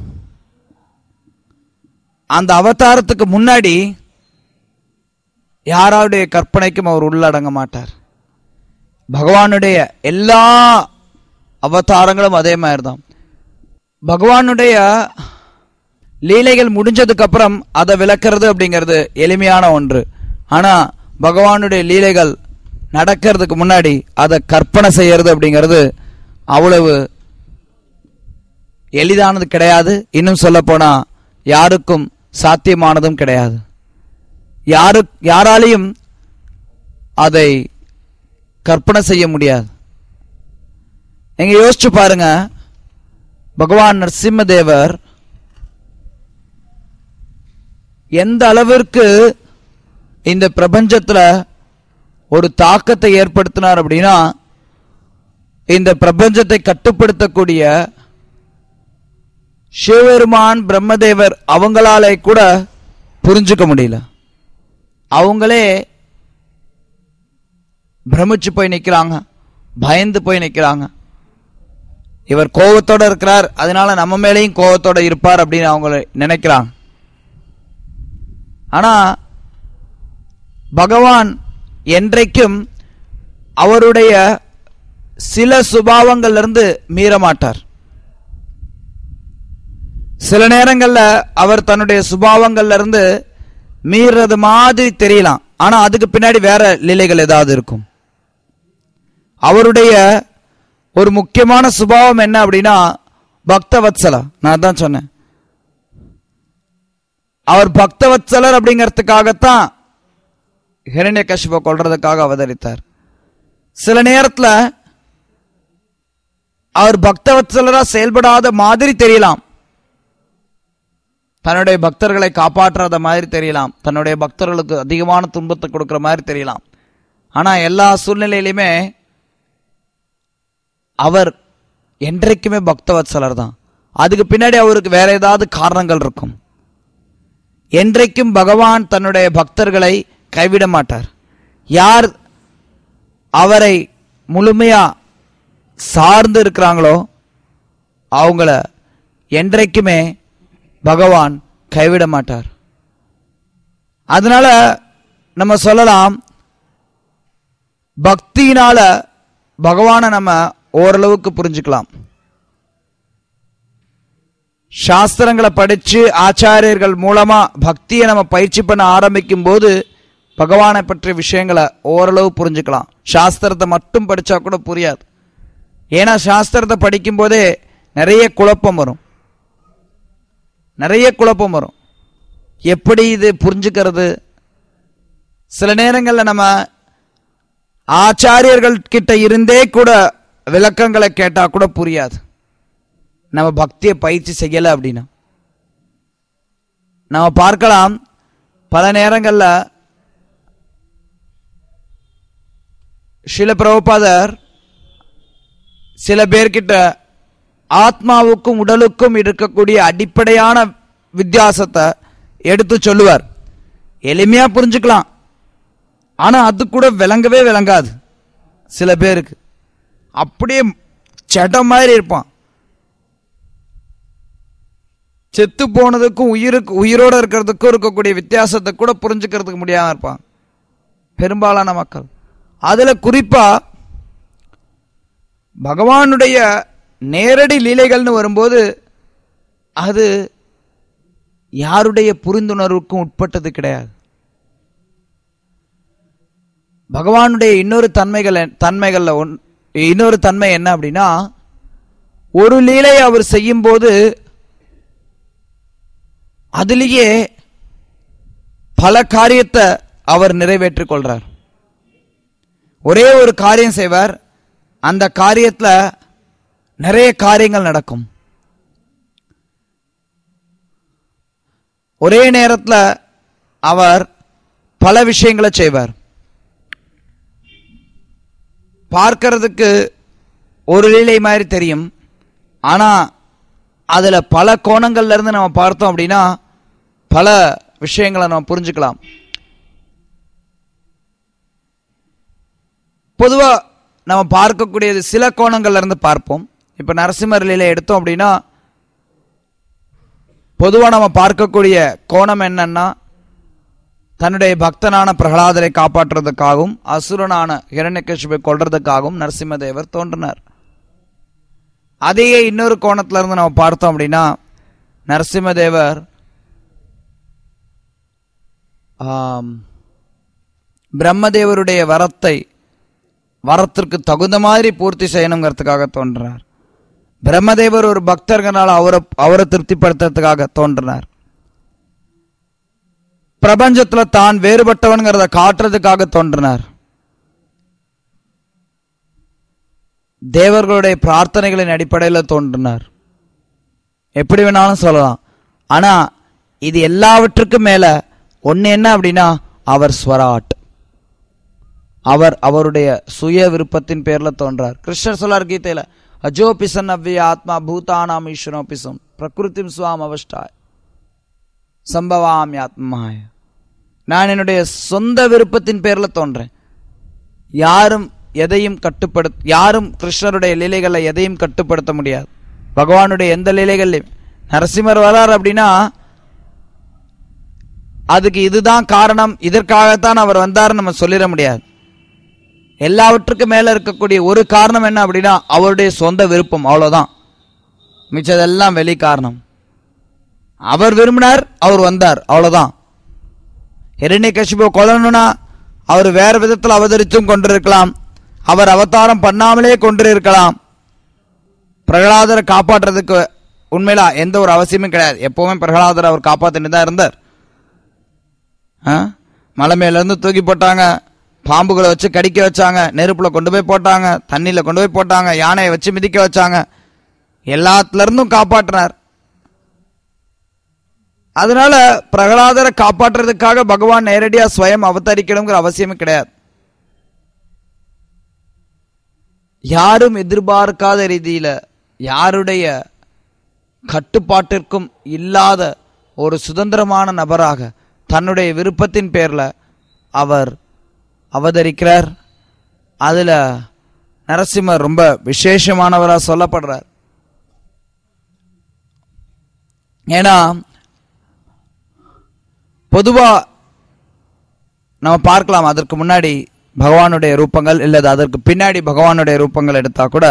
அந்த அவதாரத்துக்கு முன்னாடி யாராவுடைய கற்பனைக்கும் அவர் உள்ளடங்க மாட்டார் பகவானுடைய எல்லா அவதாரங்களும் அதே மாதிரி தான் பகவானுடைய லீலைகள் முடிஞ்சதுக்கு அப்புறம் அதை விளக்குறது அப்படிங்கிறது எளிமையான ஒன்று ஆனா பகவானுடைய லீலைகள் நடக்கிறதுக்கு முன்னாடி அதை கற்பனை செய்யறது அப்படிங்கிறது அவ்வளவு எளிதானது கிடையாது இன்னும் சொல்ல போனா யாருக்கும் சாத்தியமானதும் கிடையாது யாரு யாராலையும் அதை கற்பனை செய்ய முடியாது நீங்க யோசிச்சு பாருங்க பகவான் நரசிம்மதேவர் எந்த அளவிற்கு இந்த பிரபஞ்சத்துல ஒரு தாக்கத்தை ஏற்படுத்தினார் அப்படின்னா இந்த பிரபஞ்சத்தை கட்டுப்படுத்தக்கூடிய சிவபெருமான் பிரம்மதேவர் அவங்களாலே கூட புரிஞ்சுக்க முடியல அவங்களே பிரமிச்சு போய் நிக்கிறாங்க பயந்து போய் நிக்கிறாங்க இவர் கோபத்தோட இருக்கிறார் அதனால நம்ம மேலேயும் கோபத்தோட இருப்பார் அப்படின்னு அவங்க நினைக்கிறாங்க ஆனா பகவான் என்றைக்கும் அவருடைய சில சுபாவங்கள்ல இருந்து மீற மாட்டார் சில நேரங்கள்ல அவர் தன்னுடைய சுபாவங்கள்ல இருந்து மீறது மாதிரி தெரியலாம் ஆனா அதுக்கு பின்னாடி வேற லீலைகள் ஏதாவது இருக்கும் அவருடைய ஒரு முக்கியமான சுபாவம் என்ன அப்படின்னா பக்தவத்சலா நான் தான் சொன்னேன் அவர் பக்தவத்சலர் அப்படிங்கிறதுக்காகத்தான் ஹிரண்ய கஷ்ப கொள்றதுக்காக அவதரித்தார் சில நேரத்துல அவர் பக்தவத்சலரா செயல்படாத மாதிரி தெரியலாம் தன்னுடைய பக்தர்களை காப்பாற்றாத மாதிரி தெரியலாம் தன்னுடைய பக்தர்களுக்கு அதிகமான துன்பத்தை கொடுக்கிற மாதிரி தெரியலாம் ஆனா எல்லா சூழ்நிலையிலுமே அவர் என்றைக்குமே பக்தவத்சலர் தான் அதுக்கு பின்னாடி அவருக்கு வேற ஏதாவது காரணங்கள் இருக்கும் என்றைக்கும் பகவான் தன்னுடைய பக்தர்களை கைவிட மாட்டார் யார் அவரை முழுமையா சார்ந்து இருக்கிறாங்களோ அவங்கள என்றைக்குமே பகவான் கைவிட மாட்டார் அதனால நம்ம சொல்லலாம் பக்தியினால பகவானை நம்ம ஓரளவுக்கு புரிஞ்சுக்கலாம் சாஸ்திரங்களை படிச்சு ஆச்சாரியர்கள் மூலமா பக்தியை நம்ம பயிற்சி பண்ண ஆரம்பிக்கும் போது பகவானை பற்றிய விஷயங்களை ஓரளவு புரிஞ்சுக்கலாம் சாஸ்திரத்தை மட்டும் படிச்சா கூட புரியாது ஏன்னா சாஸ்திரத்தை படிக்கும் போதே நிறைய குழப்பம் வரும் நிறைய குழப்பம் வரும் எப்படி இது புரிஞ்சுக்கிறது சில நேரங்களில் நம்ம ஆச்சாரியர்கள் கிட்ட இருந்தே கூட விளக்கங்களை கேட்டா கூட புரியாது நம்ம பக்தியை பயிற்சி செய்யலை அப்படின்னா நம்ம பார்க்கலாம் பல நேரங்களில் சில பிரபுபாதர் சில பேர்கிட்ட ஆத்மாவுக்கும் உடலுக்கும் இருக்கக்கூடிய அடிப்படையான வித்தியாசத்தை எடுத்து சொல்லுவார் எளிமையா புரிஞ்சுக்கலாம் ஆனா அது கூட விளங்கவே விளங்காது சில பேருக்கு அப்படியே சடம் மாதிரி இருப்பான் செத்து போனதுக்கும் உயிருக்கு உயிரோட இருக்கிறதுக்கும் இருக்கக்கூடிய வித்தியாசத்தை கூட புரிஞ்சுக்கிறதுக்கு முடியாம இருப்பான் பெரும்பாலான மக்கள் அதுல குறிப்பா பகவானுடைய நேரடி லீலைகள்னு வரும்போது அது யாருடைய புரிந்துணர்வுக்கும் உட்பட்டது கிடையாது பகவானுடைய இன்னொரு தன்மைகள் தன்மைகள்ல ஒன் இன்னொரு தன்மை என்ன அப்படின்னா ஒரு லீலை அவர் செய்யும்போது அதிலேயே பல காரியத்தை அவர் நிறைவேற்றிக் கொள்றார் ஒரே ஒரு காரியம் செய்வார் அந்த காரியத்துல நிறைய காரியங்கள் நடக்கும் ஒரே நேரத்துல அவர் பல விஷயங்களை செய்வார் பார்க்கறதுக்கு ஒரு லீலை மாதிரி தெரியும் ஆனா அதுல பல கோணங்கள்ல இருந்து நம்ம பார்த்தோம் அப்படின்னா பல விஷயங்களை நம்ம புரிஞ்சுக்கலாம் பொதுவா நம்ம பார்க்கக்கூடியது சில கோணங்கள்ல இருந்து பார்ப்போம் இப்ப நரசிம்மர் லீலை எடுத்தோம் அப்படின்னா பொதுவா நம்ம பார்க்கக்கூடிய கோணம் என்னன்னா தன்னுடைய பக்தனான பிரகலாதரை காப்பாற்றுறதுக்காகவும் அசுரனான ஹிரண்யகசிபை கொல்றதுக்காகவும் நரசிம்மதேவர் தோன்றினார் அதையே இன்னொரு கோணத்துல இருந்து நம்ம பார்த்தோம் அப்படின்னா நரசிம்மதேவர் ஆம், பிரம்மதேவருடைய வரத்தை வரத்திற்கு தகுந்த மாதிரி பூர்த்தி செய்யணுங்கிறதுக்காக தோன்றார் பிரம்மதேவர் ஒரு பக்தர்களால் அவரை அவரை திருப்திப்படுத்துறதுக்காக தோன்றினார் பிரபஞ்சத்துல தான் வேறுபட்டவன்கிறத காட்டுறதுக்காக தோன்றினார் தேவர்களுடைய பிரார்த்தனைகளின் அடிப்படையில் தோன்றினார் எப்படி வேணாலும் சொல்லலாம் ஆனா இது எல்லாவற்றுக்கும் மேல ஒண்ணு என்ன அப்படின்னா அவர் ஸ்வராட் அவர் அவருடைய சுய விருப்பத்தின் பேர்ல தோன்றார் கிருஷ்ணர் சொல்லார் கீதையில அஜோ பிசன் அவ்விய ஆத்மா பூதானாம் ஈஸ்வரோ பிசம் பிரகிருதிம் சுவாம் அவஷ்டாய் சம்பவாமி ஆத்மாய நான் என்னுடைய சொந்த விருப்பத்தின் பேர்ல தோன்றேன் யாரும் எதையும் கட்டுப்படுத்த யாரும் கிருஷ்ணருடைய லீலைகளை எதையும் கட்டுப்படுத்த முடியாது பகவானுடைய எந்த லீலைகள்லையும் நரசிம்மர் வரார் அப்படின்னா அதுக்கு இதுதான் காரணம் இதற்காகத்தான் அவர் வந்தாருன்னு நம்ம சொல்லிட முடியாது எல்லாவற்றுக்கும் மேல இருக்கக்கூடிய ஒரு காரணம் என்ன அப்படின்னா அவருடைய சொந்த விருப்பம் அவ்வளவுதான் மிச்சதெல்லாம் வெளி காரணம் அவர் விரும்பினார் அவர் வந்தார் அவ்வளவுதான் இரண்ய கசிபோ கொல்லணும்னா அவர் வேற விதத்தில் அவதரித்தும் கொண்டிருக்கலாம் அவர் அவதாரம் பண்ணாமலே கொண்டிருக்கலாம் பிரகலாதரை காப்பாற்றுறதுக்கு உண்மையில எந்த ஒரு அவசியமும் கிடையாது எப்பவுமே பிரகலாதர் அவர் காப்பாத்திட்டு தான் இருந்தார் ஆ? மலை மேல இருந்து தூக்கி போட்டாங்க பாம்புகளை வச்சு கடிக்க வச்சாங்க நெருப்புல கொண்டு போய் போட்டாங்க தண்ணியில கொண்டு போய் போட்டாங்க யானையை வச்சு மிதிக்க வச்சாங்க எல்லாத்துல இருந்தும் காப்பாற்றினார் அதனால பிரகலாதரை காப்பாற்றுறதுக்காக பகவான் நேரடியா ஸ்வயம் அவதரிக்கணுங்கிற அவசியமே கிடையாது யாரும் எதிர்பார்க்காத ரீதியில யாருடைய கட்டுப்பாட்டிற்கும் இல்லாத ஒரு சுதந்திரமான நபராக தன்னுடைய விருப்பத்தின் பேர்ல அவர் அவதரிக்கிறார் அதுல நரசிம்மர் ரொம்ப விசேஷமானவரா சொல்லப்படுறார் ஏன்னா பொதுவா நம்ம பார்க்கலாம் அதற்கு முன்னாடி பகவானுடைய ரூபங்கள் இல்லது அதற்கு பின்னாடி பகவானுடைய ரூபங்கள் எடுத்தா கூட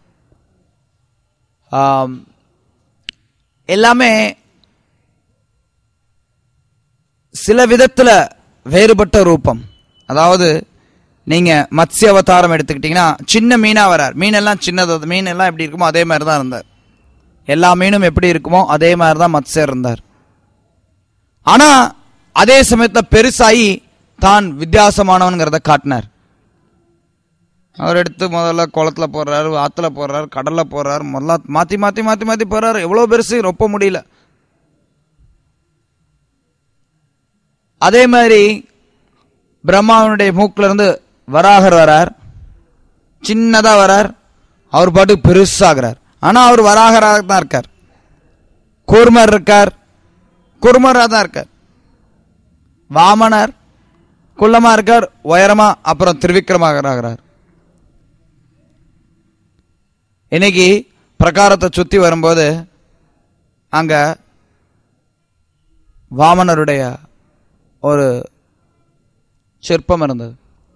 ஆம், எல்லாமே சில விதத்துல வேறுபட்ட ரூபம் அதாவது நீங்க மத்ஸ்ய அவதாரம் எடுத்துக்கிட்டீங்கன்னா சின்ன மீனா வரார் மீனெல்லாம் சின்னது மீன் எல்லாம் எப்படி இருக்குமோ அதே மாதிரி தான் இருந்தார் எல்லா மீனும் எப்படி இருக்குமோ அதே மாதிரி தான் மத்ஸ்யர் இருந்தார் ஆனா அதே சமயத்துல பெருசாகி தான் வித்தியாசமானவன்கிறத காட்டினார் அவர் எடுத்து முதல்ல குளத்துல போடுறாரு ஆத்துல போடுறாரு கடல்ல போடுறாரு முதல்ல மாத்தி மாத்தி மாத்தி மாத்தி போறாரு எவ்வளவு பெருசு ரொப்ப முடியல அதே மாதிரி பிரம்மாவனுடைய மூக்குல இருந்து வராகர் வரார் சின்னதா வரார் அவர் பாட்டுக்கு பெருசாகிறார் ஆனா அவர் வராகராக தான் இருக்கார் கூர்மர் இருக்கார் குர்மரா தான் இருக்கார் வாமனர் குள்ளமா இருக்கார் உயரமா அப்புறம் திருவிக்கிரமாகிறார் இன்னைக்கு பிரகாரத்தை சுத்தி வரும்போது அங்க வாமனருடைய ஒரு சிற்பம் இருந்தது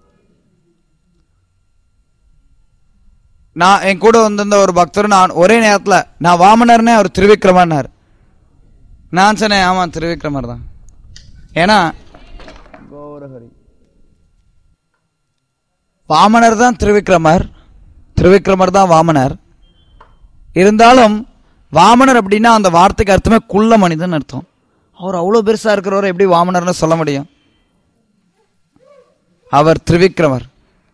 நான் என் கூட வந்திருந்த ஒரு பக்தர் நான் ஒரே நேரத்துல நான் வாமனர்னே அவர் திருவிக்ரமன்னார் நான் சொன்னேன் ஆமா திருவிக்ரமர் தான் ஏன்னா கௌரஹரி வாமனர் தான் திருவிக்ரமர் திருவிக்ரமர் தான் வாமனர் இருந்தாலும் வாமனர் அப்படின்னா அந்த வார்த்தைக்கு அர்த்தமே குள்ள மனிதன் அர்த்தம் அவர் அவ்வளவு பெருசா இருக்கிறவர் எப்படி வாமனர்னு சொல்ல முடியும் அவர் திரிவிக்ரமர்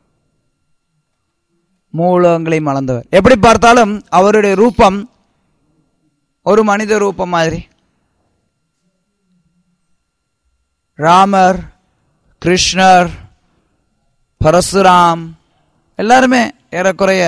மூலங்களை மலர்ந்தவர் எப்படி பார்த்தாலும் அவருடைய ரூபம் ஒரு மனித ரூபம் மாதிரி ராமர் கிருஷ்ணர் பரசுராம் எல்லாருமே ஏறக்குறைய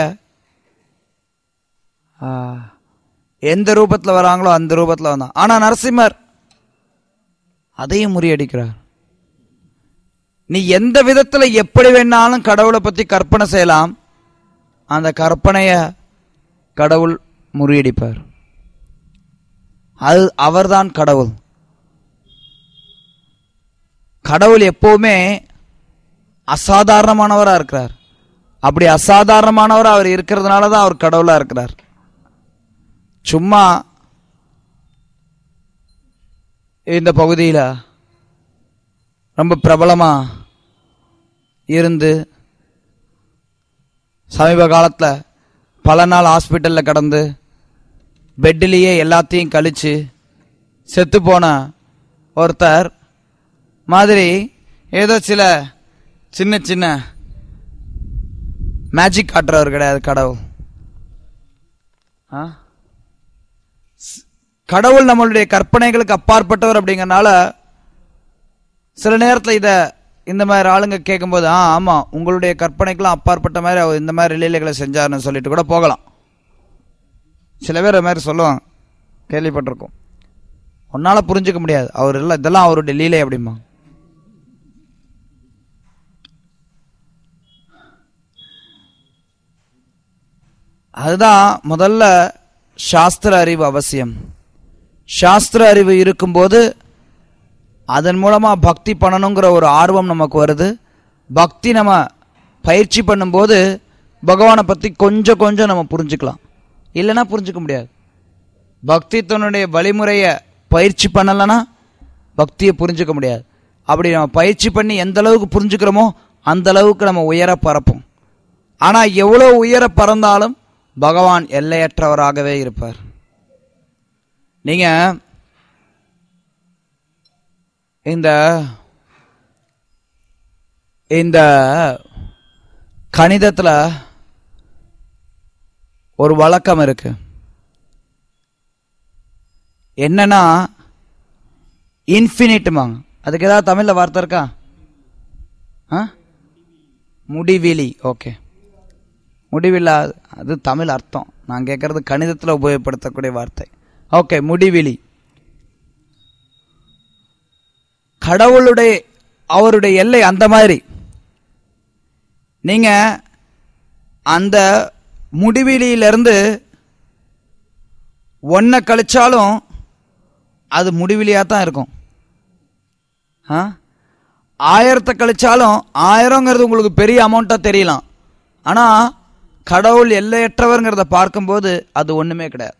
ஆ, எந்த ரூபத்தில் வராங்களோ அந்த ரூபத்தில் வந்தான் ஆனா நரசிம்மர் அதையும் முறியடிக்கிறார் நீ எந்த விதத்துல எப்படி வேணாலும் கடவுளை பத்தி கற்பனை செய்யலாம் அந்த கற்பனைய கடவுள் முறியடிப்பார் அது அவர்தான் கடவுள் கடவுள் எப்பவுமே அசாதாரணமானவரா இருக்கிறார் அப்படி அசாதாரணமானவரா அவர் இருக்கிறதுனால தான் அவர் கடவுளா இருக்கிறார் சும்மா இந்த பகுதியில ரொம்ப பிரபலமா இருந்து சமீப காலத்துல பல நாள் ஹாஸ்பிட்டல்ல கடந்து பெட்டிலேயே எல்லாத்தையும் கழிச்சு செத்து போன ஒருத்தர் மாதிரி ஏதோ சில சின்ன சின்ன மேஜிக் காட்டுறவர் கிடையாது கடவுள் ஆ? ஸ்- கடவுள் நம்மளுடைய கற்பனைகளுக்கு அப்பாற்பட்டவர் அப்படிங்கறனால சில நேரத்தில் இதை இந்த மாதிரி ஆளுங்க கேட்கும்போது ஆ ஆமாம் உங்களுடைய கற்பனைக்கெல்லாம் அப்பாற்பட்ட மாதிரி அவர் இந்த மாதிரி லீலைகளை செஞ்சாருன்னு சொல்லிட்டு கூட போகலாம் சில பேர் அது மாதிரி சொல்லுவாங்க கேள்விப்பட்டிருக்கோம் உன்னால் புரிஞ்சுக்க முடியாது அவர் எல்லாம் இதெல்லாம் அவருடைய லீலை அப்படிமா அதுதான் முதல்ல சாஸ்திர அறிவு அவசியம் சாஸ்திர அறிவு இருக்கும்போது அதன் மூலமாக பக்தி பண்ணணுங்கிற ஒரு ஆர்வம் நமக்கு வருது பக்தி நம்ம பயிற்சி பண்ணும்போது பகவானை பற்றி கொஞ்சம் கொஞ்சம் நம்ம புரிஞ்சுக்கலாம் இல்லைன்னா புரிஞ்சுக்க முடியாது பக்தி தன்னுடைய வழிமுறையை பயிற்சி பண்ணலைன்னா பக்தியை புரிஞ்சுக்க முடியாது அப்படி நம்ம பயிற்சி பண்ணி எந்த அளவுக்கு புரிஞ்சுக்கிறோமோ அந்த அளவுக்கு நம்ம உயர பறப்போம் ஆனால் எவ்வளோ உயர பறந்தாலும் பகவான் எல்லையற்றவராகவே இருப்பார் நீங்கள் இந்த இந்த கணிதத்தில் ஒரு வழக்கம் இருக்கு என்னன்னா இன்ஃபினிட்டுமாங்க அதுக்கு ஏதாவது தமிழில் வார்த்தை இருக்கா ஆ முடிவிலி ஓகே முடிவில்லா அது தமிழ் அர்த்தம் நான் கேட்கறது கணிதத்தில் உபயோகப்படுத்தக்கூடிய வார்த்தை ஓகே முடிவிலி கடவுளுடைய அவருடைய எல்லை அந்த மாதிரி நீங்க அந்த முடிவிலியிலிருந்து ஒன்றை கழிச்சாலும் அது முடிவிலியாக தான் இருக்கும் ஆ ஆயிரத்தை கழிச்சாலும் ஆயிரங்கிறது உங்களுக்கு பெரிய அமௌண்ட்டாக தெரியலாம் ஆனால் கடவுள் எல்லையற்றவர்ங்கிறத பார்க்கும்போது அது ஒன்றுமே கிடையாது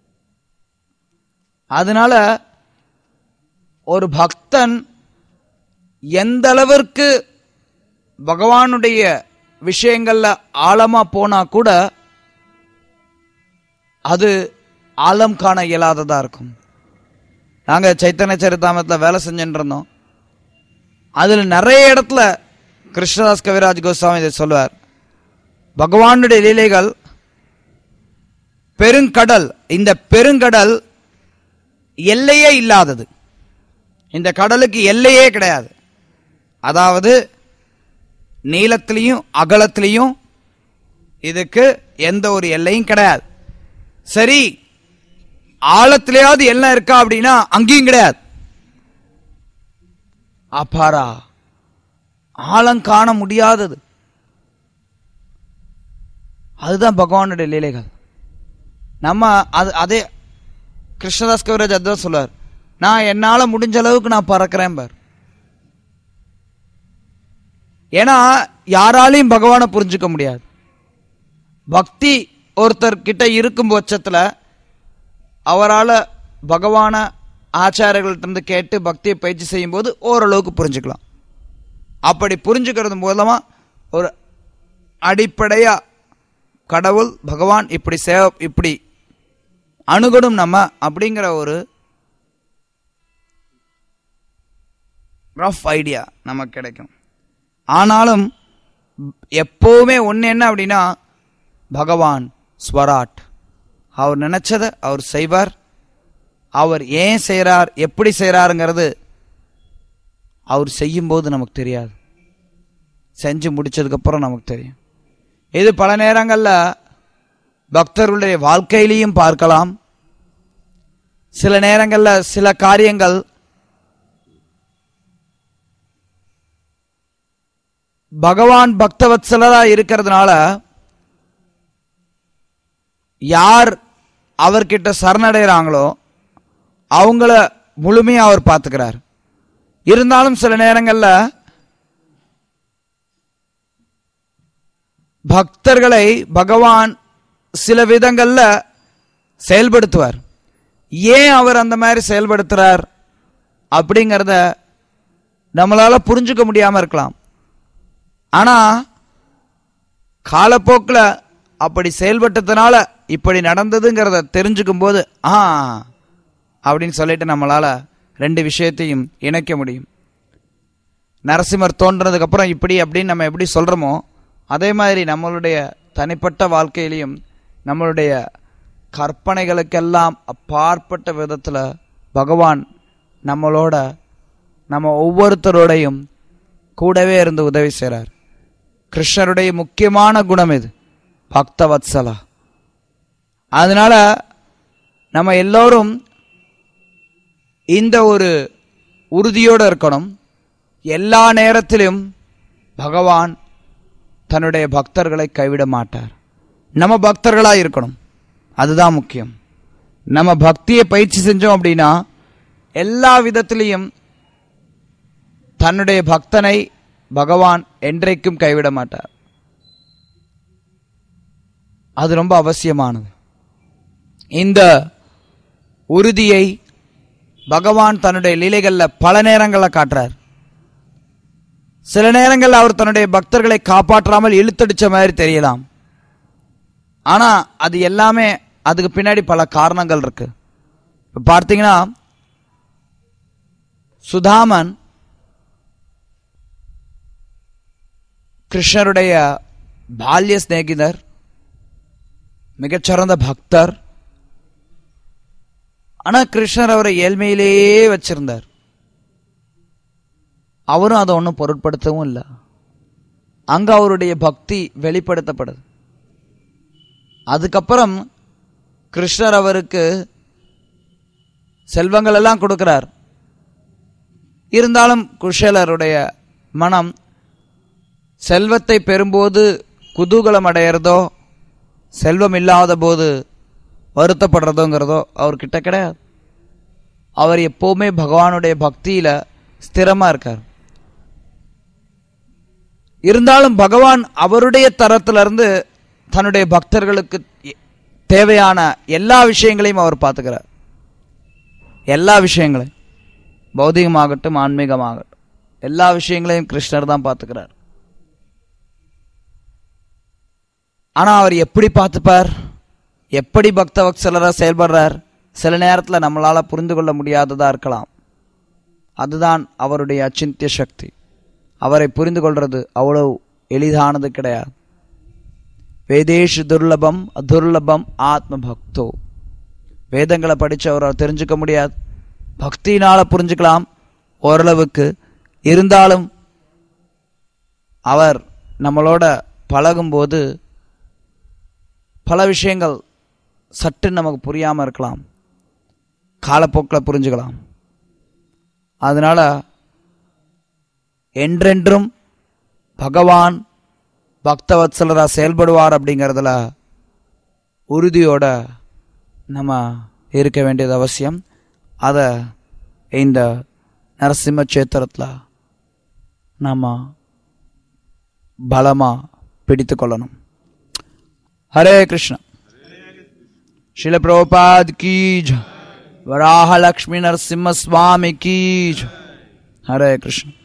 அதனால ஒரு பக்தன் எந்த அளவிற்கு பகவானுடைய விஷயங்கள்ல ஆழமா போனா கூட அது ஆழம் காண இயலாததா இருக்கும் நாங்க சைத்தன்ய சரிதாமத்தில் வேலை செஞ்சுட்டு இருந்தோம் அதுல நிறைய இடத்துல கிருஷ்ணதாஸ் கவிராஜ் கோஸ்வாமி இதை சொல்லுவார் பகவானுடைய லீலைகள் பெருங்கடல் இந்த பெருங்கடல் எல்லையே இல்லாதது இந்த கடலுக்கு எல்லையே கிடையாது அதாவது நீளத்திலையும் அகலத்திலையும் இதுக்கு எந்த ஒரு எல்லையும் கிடையாது சரி ஆழத்திலேயாவது எல்லாம் இருக்கா அப்படின்னா அங்கேயும் கிடையாது அப்பாரா ஆழம் காண முடியாதது அதுதான் பகவானுடைய லீலைகள் நம்ம அது அதே கிருஷ்ணதாஸ் கவிராஜ் அதுதான் சொல்லுவார் நான் என்னால் முடிஞ்ச அளவுக்கு நான் பறக்கிறேன் பார் ஏன்னா யாராலையும் பகவானை புரிஞ்சுக்க முடியாது பக்தி ஒருத்தர் கிட்ட இருக்கும் பட்சத்தில் அவரால் பகவான ஆச்சாரியர்கள்ட்ட கேட்டு பக்தியை பயிற்சி செய்யும்போது ஓரளவுக்கு புரிஞ்சுக்கலாம் அப்படி புரிஞ்சுக்கிறது மூலமா ஒரு அடிப்படையா கடவுள் பகவான் இப்படி சேவ இப்படி அணுகணும் நம்ம அப்படிங்கிற ஒரு ரஃப் ஐடியா நமக்கு கிடைக்கும் ஆனாலும் எப்போவுமே ஒன்று என்ன அப்படின்னா பகவான் ஸ்வராட் அவர் நினைச்சதை அவர் செய்வார் அவர் ஏன் செய்கிறார் எப்படி செய்கிறாருங்கிறது அவர் செய்யும்போது நமக்கு தெரியாது செஞ்சு முடிச்சதுக்கப்புறம் நமக்கு தெரியும் இது பல நேரங்களில் பக்தர்களுடைய வாழ்க்கையிலையும் பார்க்கலாம் சில நேரங்களில் சில காரியங்கள் பகவான் பக்தவத்சலரா இருக்கிறதுனால யார் அவர்கிட்ட சரணடைகிறாங்களோ அவங்கள முழுமையாக அவர் பார்த்துக்கிறார் இருந்தாலும் சில நேரங்களில் பக்தர்களை பகவான் சில விதங்கள்ல செயல்படுத்துவார் ஏன் அவர் அந்த மாதிரி செயல்படுத்துறார் அப்படிங்கிறத நம்மளால புரிஞ்சுக்க முடியாம இருக்கலாம் ஆனா காலப்போக்கில் அப்படி செயல்பட்டதுனால இப்படி நடந்ததுங்கிறத தெரிஞ்சுக்கும் போது ஆ அப்படின்னு சொல்லிட்டு நம்மளால ரெண்டு விஷயத்தையும் இணைக்க முடியும் நரசிம்மர் தோன்றதுக்கு அப்புறம் இப்படி அப்படின்னு நம்ம எப்படி சொல்றோமோ அதே மாதிரி நம்மளுடைய தனிப்பட்ட வாழ்க்கையிலையும் நம்மளுடைய கற்பனைகளுக்கெல்லாம் அப்பாற்பட்ட விதத்துல பகவான் நம்மளோட நம்ம ஒவ்வொருத்தரோடையும் கூடவே இருந்து உதவி செய்கிறார் கிருஷ்ணருடைய முக்கியமான குணம் இது பக்தவத்சலா அதனால நம்ம எல்லோரும் இந்த ஒரு உறுதியோடு இருக்கணும் எல்லா நேரத்திலும் பகவான் தன்னுடைய பக்தர்களை கைவிட மாட்டார் நம்ம பக்தர்களாக இருக்கணும் அதுதான் முக்கியம் நம்ம பக்தியை பயிற்சி செஞ்சோம் அப்படின்னா எல்லா விதத்திலையும் தன்னுடைய பக்தனை பகவான் என்றைக்கும் கைவிட மாட்டார் அது ரொம்ப அவசியமானது இந்த உறுதியை பகவான் தன்னுடைய லீலைகள்ல பல நேரங்களில் காட்டுறார் சில நேரங்களில் அவர் தன்னுடைய பக்தர்களை காப்பாற்றாமல் இழுத்தடிச்ச மாதிரி தெரியலாம் ஆனா அது எல்லாமே அதுக்கு பின்னாடி பல காரணங்கள் இருக்கு இப்ப பார்த்தீங்கன்னா சுதாமன் கிருஷ்ணருடைய பால்ய சிநேகிதர் மிகச்சிறந்த பக்தர் ஆனா கிருஷ்ணர் அவரை ஏழ்மையிலேயே வச்சிருந்தார் அவரும் அதை ஒன்றும் பொருட்படுத்தவும் இல்லை அங்க அவருடைய பக்தி வெளிப்படுத்தப்படுது அதுக்கப்புறம் கிருஷ்ணர் அவருக்கு செல்வங்கள் எல்லாம் கொடுக்கிறார் இருந்தாலும் குஷலருடைய மனம் செல்வத்தை பெறும்போது குதூகலம் அடையிறதோ செல்வம் இல்லாத போது வருத்தப்படுறதோங்கிறதோ அவர்கிட்ட கிடையாது அவர் எப்பவுமே பகவானுடைய பக்தியில ஸ்திரமா இருக்கார் இருந்தாலும் பகவான் அவருடைய தரத்திலிருந்து தன்னுடைய பக்தர்களுக்கு தேவையான எல்லா விஷயங்களையும் அவர் பார்த்துக்கிறார் எல்லா விஷயங்களையும் பௌதிகமாகட்டும் ஆன்மீகமாகட்டும் எல்லா விஷயங்களையும் கிருஷ்ணர் தான் பார்த்துக்கிறார் ஆனா அவர் எப்படி பார்த்துப்பார் எப்படி பக்த வக்சலரா செயல்படுறார் சில நேரத்துல நம்மளால புரிந்து கொள்ள முடியாததா இருக்கலாம் அதுதான் அவருடைய அச்சிந்திய சக்தி அவரை புரிந்து கொள்றது அவ்வளவு எளிதானது கிடையாது வேதேஷு துர்லபம் அதுர்லபம் ஆத்ம பக்தோ வேதங்களை படிச்சு அவரை தெரிஞ்சுக்க முடியாது பக்தியினால புரிஞ்சுக்கலாம் ஓரளவுக்கு இருந்தாலும் அவர் நம்மளோட பழகும்போது பல விஷயங்கள் சற்று நமக்கு புரியாமல் இருக்கலாம் காலப்போக்கில் புரிஞ்சுக்கலாம் அதனால என்றென்றும் பகவான் பக்தவத்சலரா செயல்படுவார் அப்படிங்கிறதுல உறுதியோட நம்ம இருக்க வேண்டியது அவசியம் அதை இந்த நரசிம்ம சேத்திரத்தில் நம்ம பலமாக பிடித்து கொள்ளணும் हरे कृष्ण शिल प्रभुपाद की जय वराह लक्ष्मी नरसिम्हा स्वामी की जय हरे कृष्ण